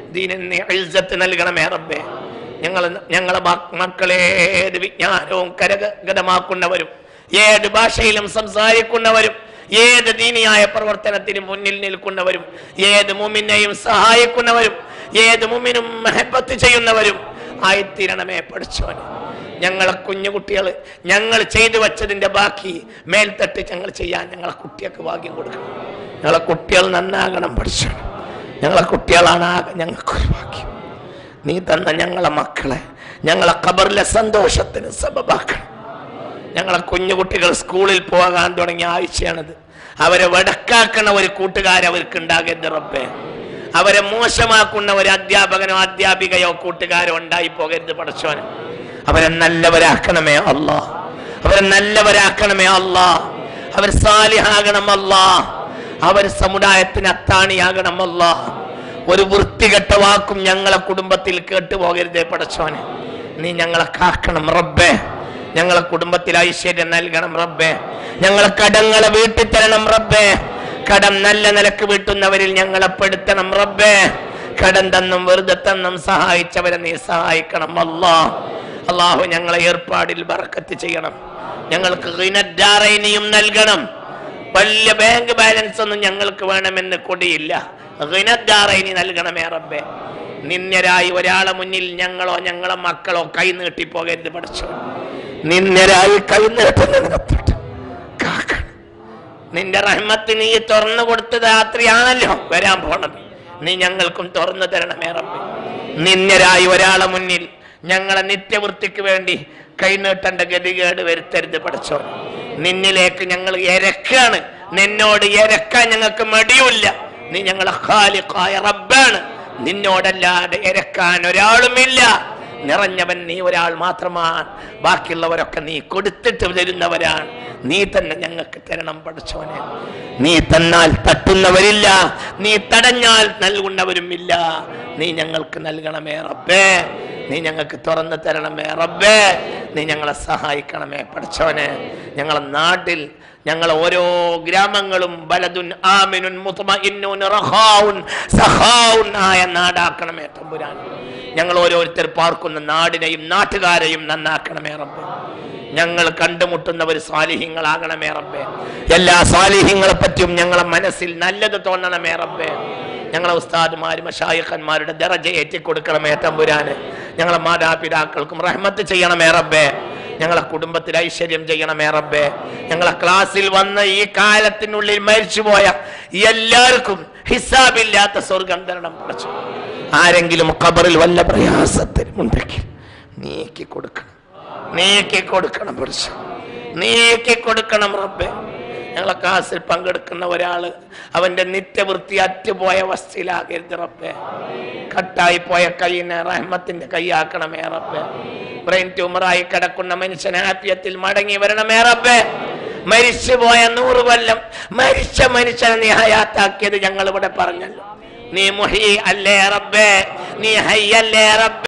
ദീനിന് നീ ഇസ്സത്ത് നൽകണമേ റബ്ബേ ഞങ്ങൾ ഞങ്ങളെ മ- മക്കളെ ഏത് വിജ്ഞാനവും കരഗതമാക്കുന്നവരും ഏത് ഭാഷയിലും സംസാരിക്കുന്നവരും ഏത് ദീനിയായ പ്രവർത്തനത്തിന് മുന്നിൽ നിൽക്കുന്നവരും ഏത് മുമിനെയും സഹായിക്കുന്നവരും ഏത് മുമിനും മെഹബത്ത് ചെയ്യുന്നവരും ആയിത്തീരണമേ പഠിച്ചോനെ ഞങ്ങളെ കുഞ്ഞു കുട്ടികൾ ഞങ്ങൾ ചെയ്തു വച്ചതിന്റെ ബാക്കി മേൽത്തട്ട് ഞങ്ങൾ ചെയ്യാൻ ഞങ്ങളെ കുട്ടികൾക്ക് ഭാഗ്യം കൊടുക്കണം ഞങ്ങളെ കുട്ടികൾ നന്നാകണം പഠിച്ചോ ഞങ്ങളെ കുട്ടികളാണ് ആകെ ഞങ്ങൾക്കൊരു ഭാഗ്യം നീ തന്ന ഞങ്ങളെ മക്കളെ ഞങ്ങളെ ഖബറിലെ സന്തോഷത്തിന് സബബാക്കണം ഞങ്ങളെ കുഞ്ഞു കുട്ടികൾ സ്കൂളിൽ പോകാൻ തുടങ്ങിയ ആഴ്ചയാണിത് അവരെ വടക്കാക്കണ ഒരു കൂട്ടുകാർ അവർക്ക് ഉണ്ടാകരുത് റബ്ബേ അവരെ മോശമാക്കുന്ന ഒരു അധ്യാപകനോ അധ്യാപികയോ കൂട്ടുകാരോ ഉണ്ടായി പോകരുത് പടച്ചോനെ അവരെ നല്ലവരാക്കണമേ അല്ലാ അവരെ നല്ലവരാക്കണമേ അല്ലാ അവർ സാലിഹാകണം അല്ലാ അവർ സമുദായത്തിന് അത്താണിയാകണം അല്ലാ ഒരു വൃത്തികെട്ട വാക്കും ഞങ്ങളെ കുടുംബത്തിൽ കേട്ടുപോകരുതേ പടച്ചോനെ നീ ഞങ്ങളെ കാക്കണം റബ്ബേ ഞങ്ങളെ കുടുംബത്തിൽ ഐശ്വര്യം നൽകണം റബ്ബേ ഞങ്ങളെ കടങ്ങളെ വീട്ടിൽ തരണം റബ്ബേ കടം നല്ല നിലക്ക് വീട്ടുന്നവരിൽ ഞങ്ങളെ പെടുത്തണം റബ്ബേ കടം തന്നും വെറുതെ തന്നും സഹായിച്ചവരെ നീ സഹായിക്കണം അല്ലാ അള്ളാഹു ഞങ്ങളെ ഏർപ്പാടിൽ ബറക്കത്ത് ചെയ്യണം ഞങ്ങൾക്ക് ഹിനദ്ദാറൈനിയും നൽകണം വലിയ ബാങ്ക് ബാലൻസ് ഒന്നും ഞങ്ങൾക്ക് വേണമെന്ന് കൊടിയില്ല ഹിനദ്ദാറൈനി നൽകണമേ റബ്ബേ നിന്യരായി ഒരാളെ മുന്നിൽ ഞങ്ങളോ ഞങ്ങളെ മക്കളോ കൈ നീട്ടി പോകരുത് പഠിച്ചു നിന്യരായി കൈ നീട്ടുന്നതിനെ തൊട്ട് കാക്കണം നിന്റെ റഹ്മത്ത് നീ തുറന്നു കൊടുത്ത രാത്രിയാണല്ലോ വരാൻ പോണത് നീ ഞങ്ങൾക്കും തുറന്നു തരണമേ റബ്ബേ നിന്യരായി ഒരാളെ മുന്നിൽ ഞങ്ങളെ നിത്യവൃത്തിക്ക് വേണ്ടി കൈനീട്ടേണ്ട ഗതികേട് വരുത്തരുത് പഠിച്ചോ നിന്നിലേക്ക് ഞങ്ങൾ ഇരക്കാണ് നിന്നോട് ഇരക്കാൻ ഞങ്ങൾക്ക് മടിയുമില്ല നീ ഞങ്ങളെ ഖാലിഖായ റബ്ബാണ് നിന്നോടല്ലാതെ ഇരക്കാൻ ഒരാളുമില്ല നിറഞ്ഞവൻ നീ ഒരാൾ മാത്രമാണ് ബാക്കിയുള്ളവരൊക്കെ നീ കൊടുത്തിട്ട് തരുന്നവരാണ് നീ തന്നെ ഞങ്ങൾക്ക് തരണം പഠിച്ചവനെ നീ തന്നാൽ തട്ടുന്നവരില്ല നീ തടഞ്ഞാൽ നൽകുന്നവരുമില്ല നീ ഞങ്ങൾക്ക് നൽകണമേ റബ്ബേ നീ ഞങ്ങൾക്ക് തുറന്നു തരണമേ റബ്ബേ നീ ഞങ്ങളെ സഹായിക്കണമേ പഠിച്ചവനെ ഞങ്ങളെ നാട്ടിൽ ഞങ്ങൾ ഓരോ ഗ്രാമങ്ങളും ബലതുൻ ആമിനുൻ മുത്മഇന്നുൻ റഖാഉൻ സഖാഉൻ ആയ നാടാക്കണമേ തമ്പുരാൻ ഞങ്ങൾ ഓരോരുത്തർ പാർക്കുന്ന നാടിനെയും നാട്ടുകാരെയും നന്നാക്കണമേ റബ്ബേ ഞങ്ങൾ കണ്ടുമുട്ടുന്നവർ സ്വാലിഹ്യങ്ങളാകണമേ റബ്ബേ എല്ലാ സ്വാലിഹ്യങ്ങളെ പറ്റിയും ഞങ്ങളെ മനസ്സിൽ നല്ലത് തോന്നണമേ റബ്ബേ ഞങ്ങളെ ഉസ്താദുമാരും മഷായിഖന്മാരുടെ ദറജ ഏറ്റിക്കൊടുക്കണമേ തമ്പുരാന് ഞങ്ങളെ മാതാപിതാക്കൾക്കും റഹ്മത്ത് ചെയ്യണമേ റബ്ബേ ഞങ്ങളെ കുടുംബത്തിൽ ഐശ്വര്യം ചെയ്യണമേ റബ്ബേ ഞങ്ങളെ ക്ലാസ്സിൽ വന്ന് ഈ കാലത്തിനുള്ളിൽ മരിച്ചുപോയ എല്ലാവർക്കും ഹിസാബില്ലാത്ത സ്വർഗം തരണം പഠിച്ചു ആരെങ്കിലും ഖബറിൽ വല്ല പ്രയാസത്തിനും ഉണ്ടെങ്കിൽ നീക്കി കൊടുക്കണം നീക്കി കൊടുക്കണം പഠിച്ചു നീക്കി കൊടുക്കണം റബ്ബേ ഞങ്ങളെ ക്ലാസ്സിൽ പങ്കെടുക്കുന്ന ഒരാള് അവന്റെ നിത്യവൃത്തി അറ്റുപോയ അവസ്ഥയിലാകരുത് റബ്ബേ കട്ടായി പോയ കൈയിനെ റഹ്മത്തിന്റെ കൈയാക്കണമേ റബ്ബേ ബ്രെയിൻ ട്യൂമറായി കിടക്കുന്ന മനുഷ്യനെ ആപ്യത്തിൽ മടങ്ങി വരണമേ റബ്ബേ മരിച്ചുപോയ നൂറ് കൊല്ലം മരിച്ച മനുഷ്യനെ നീ ഹയാത്താക്കിയത് ഞങ്ങൾ ഇവിടെ പറഞ്ഞല്ലോ നീ മുഹി അല്ലേ റബ്ബേ നീ ഹയ്യല്ലേ റബ്ബേ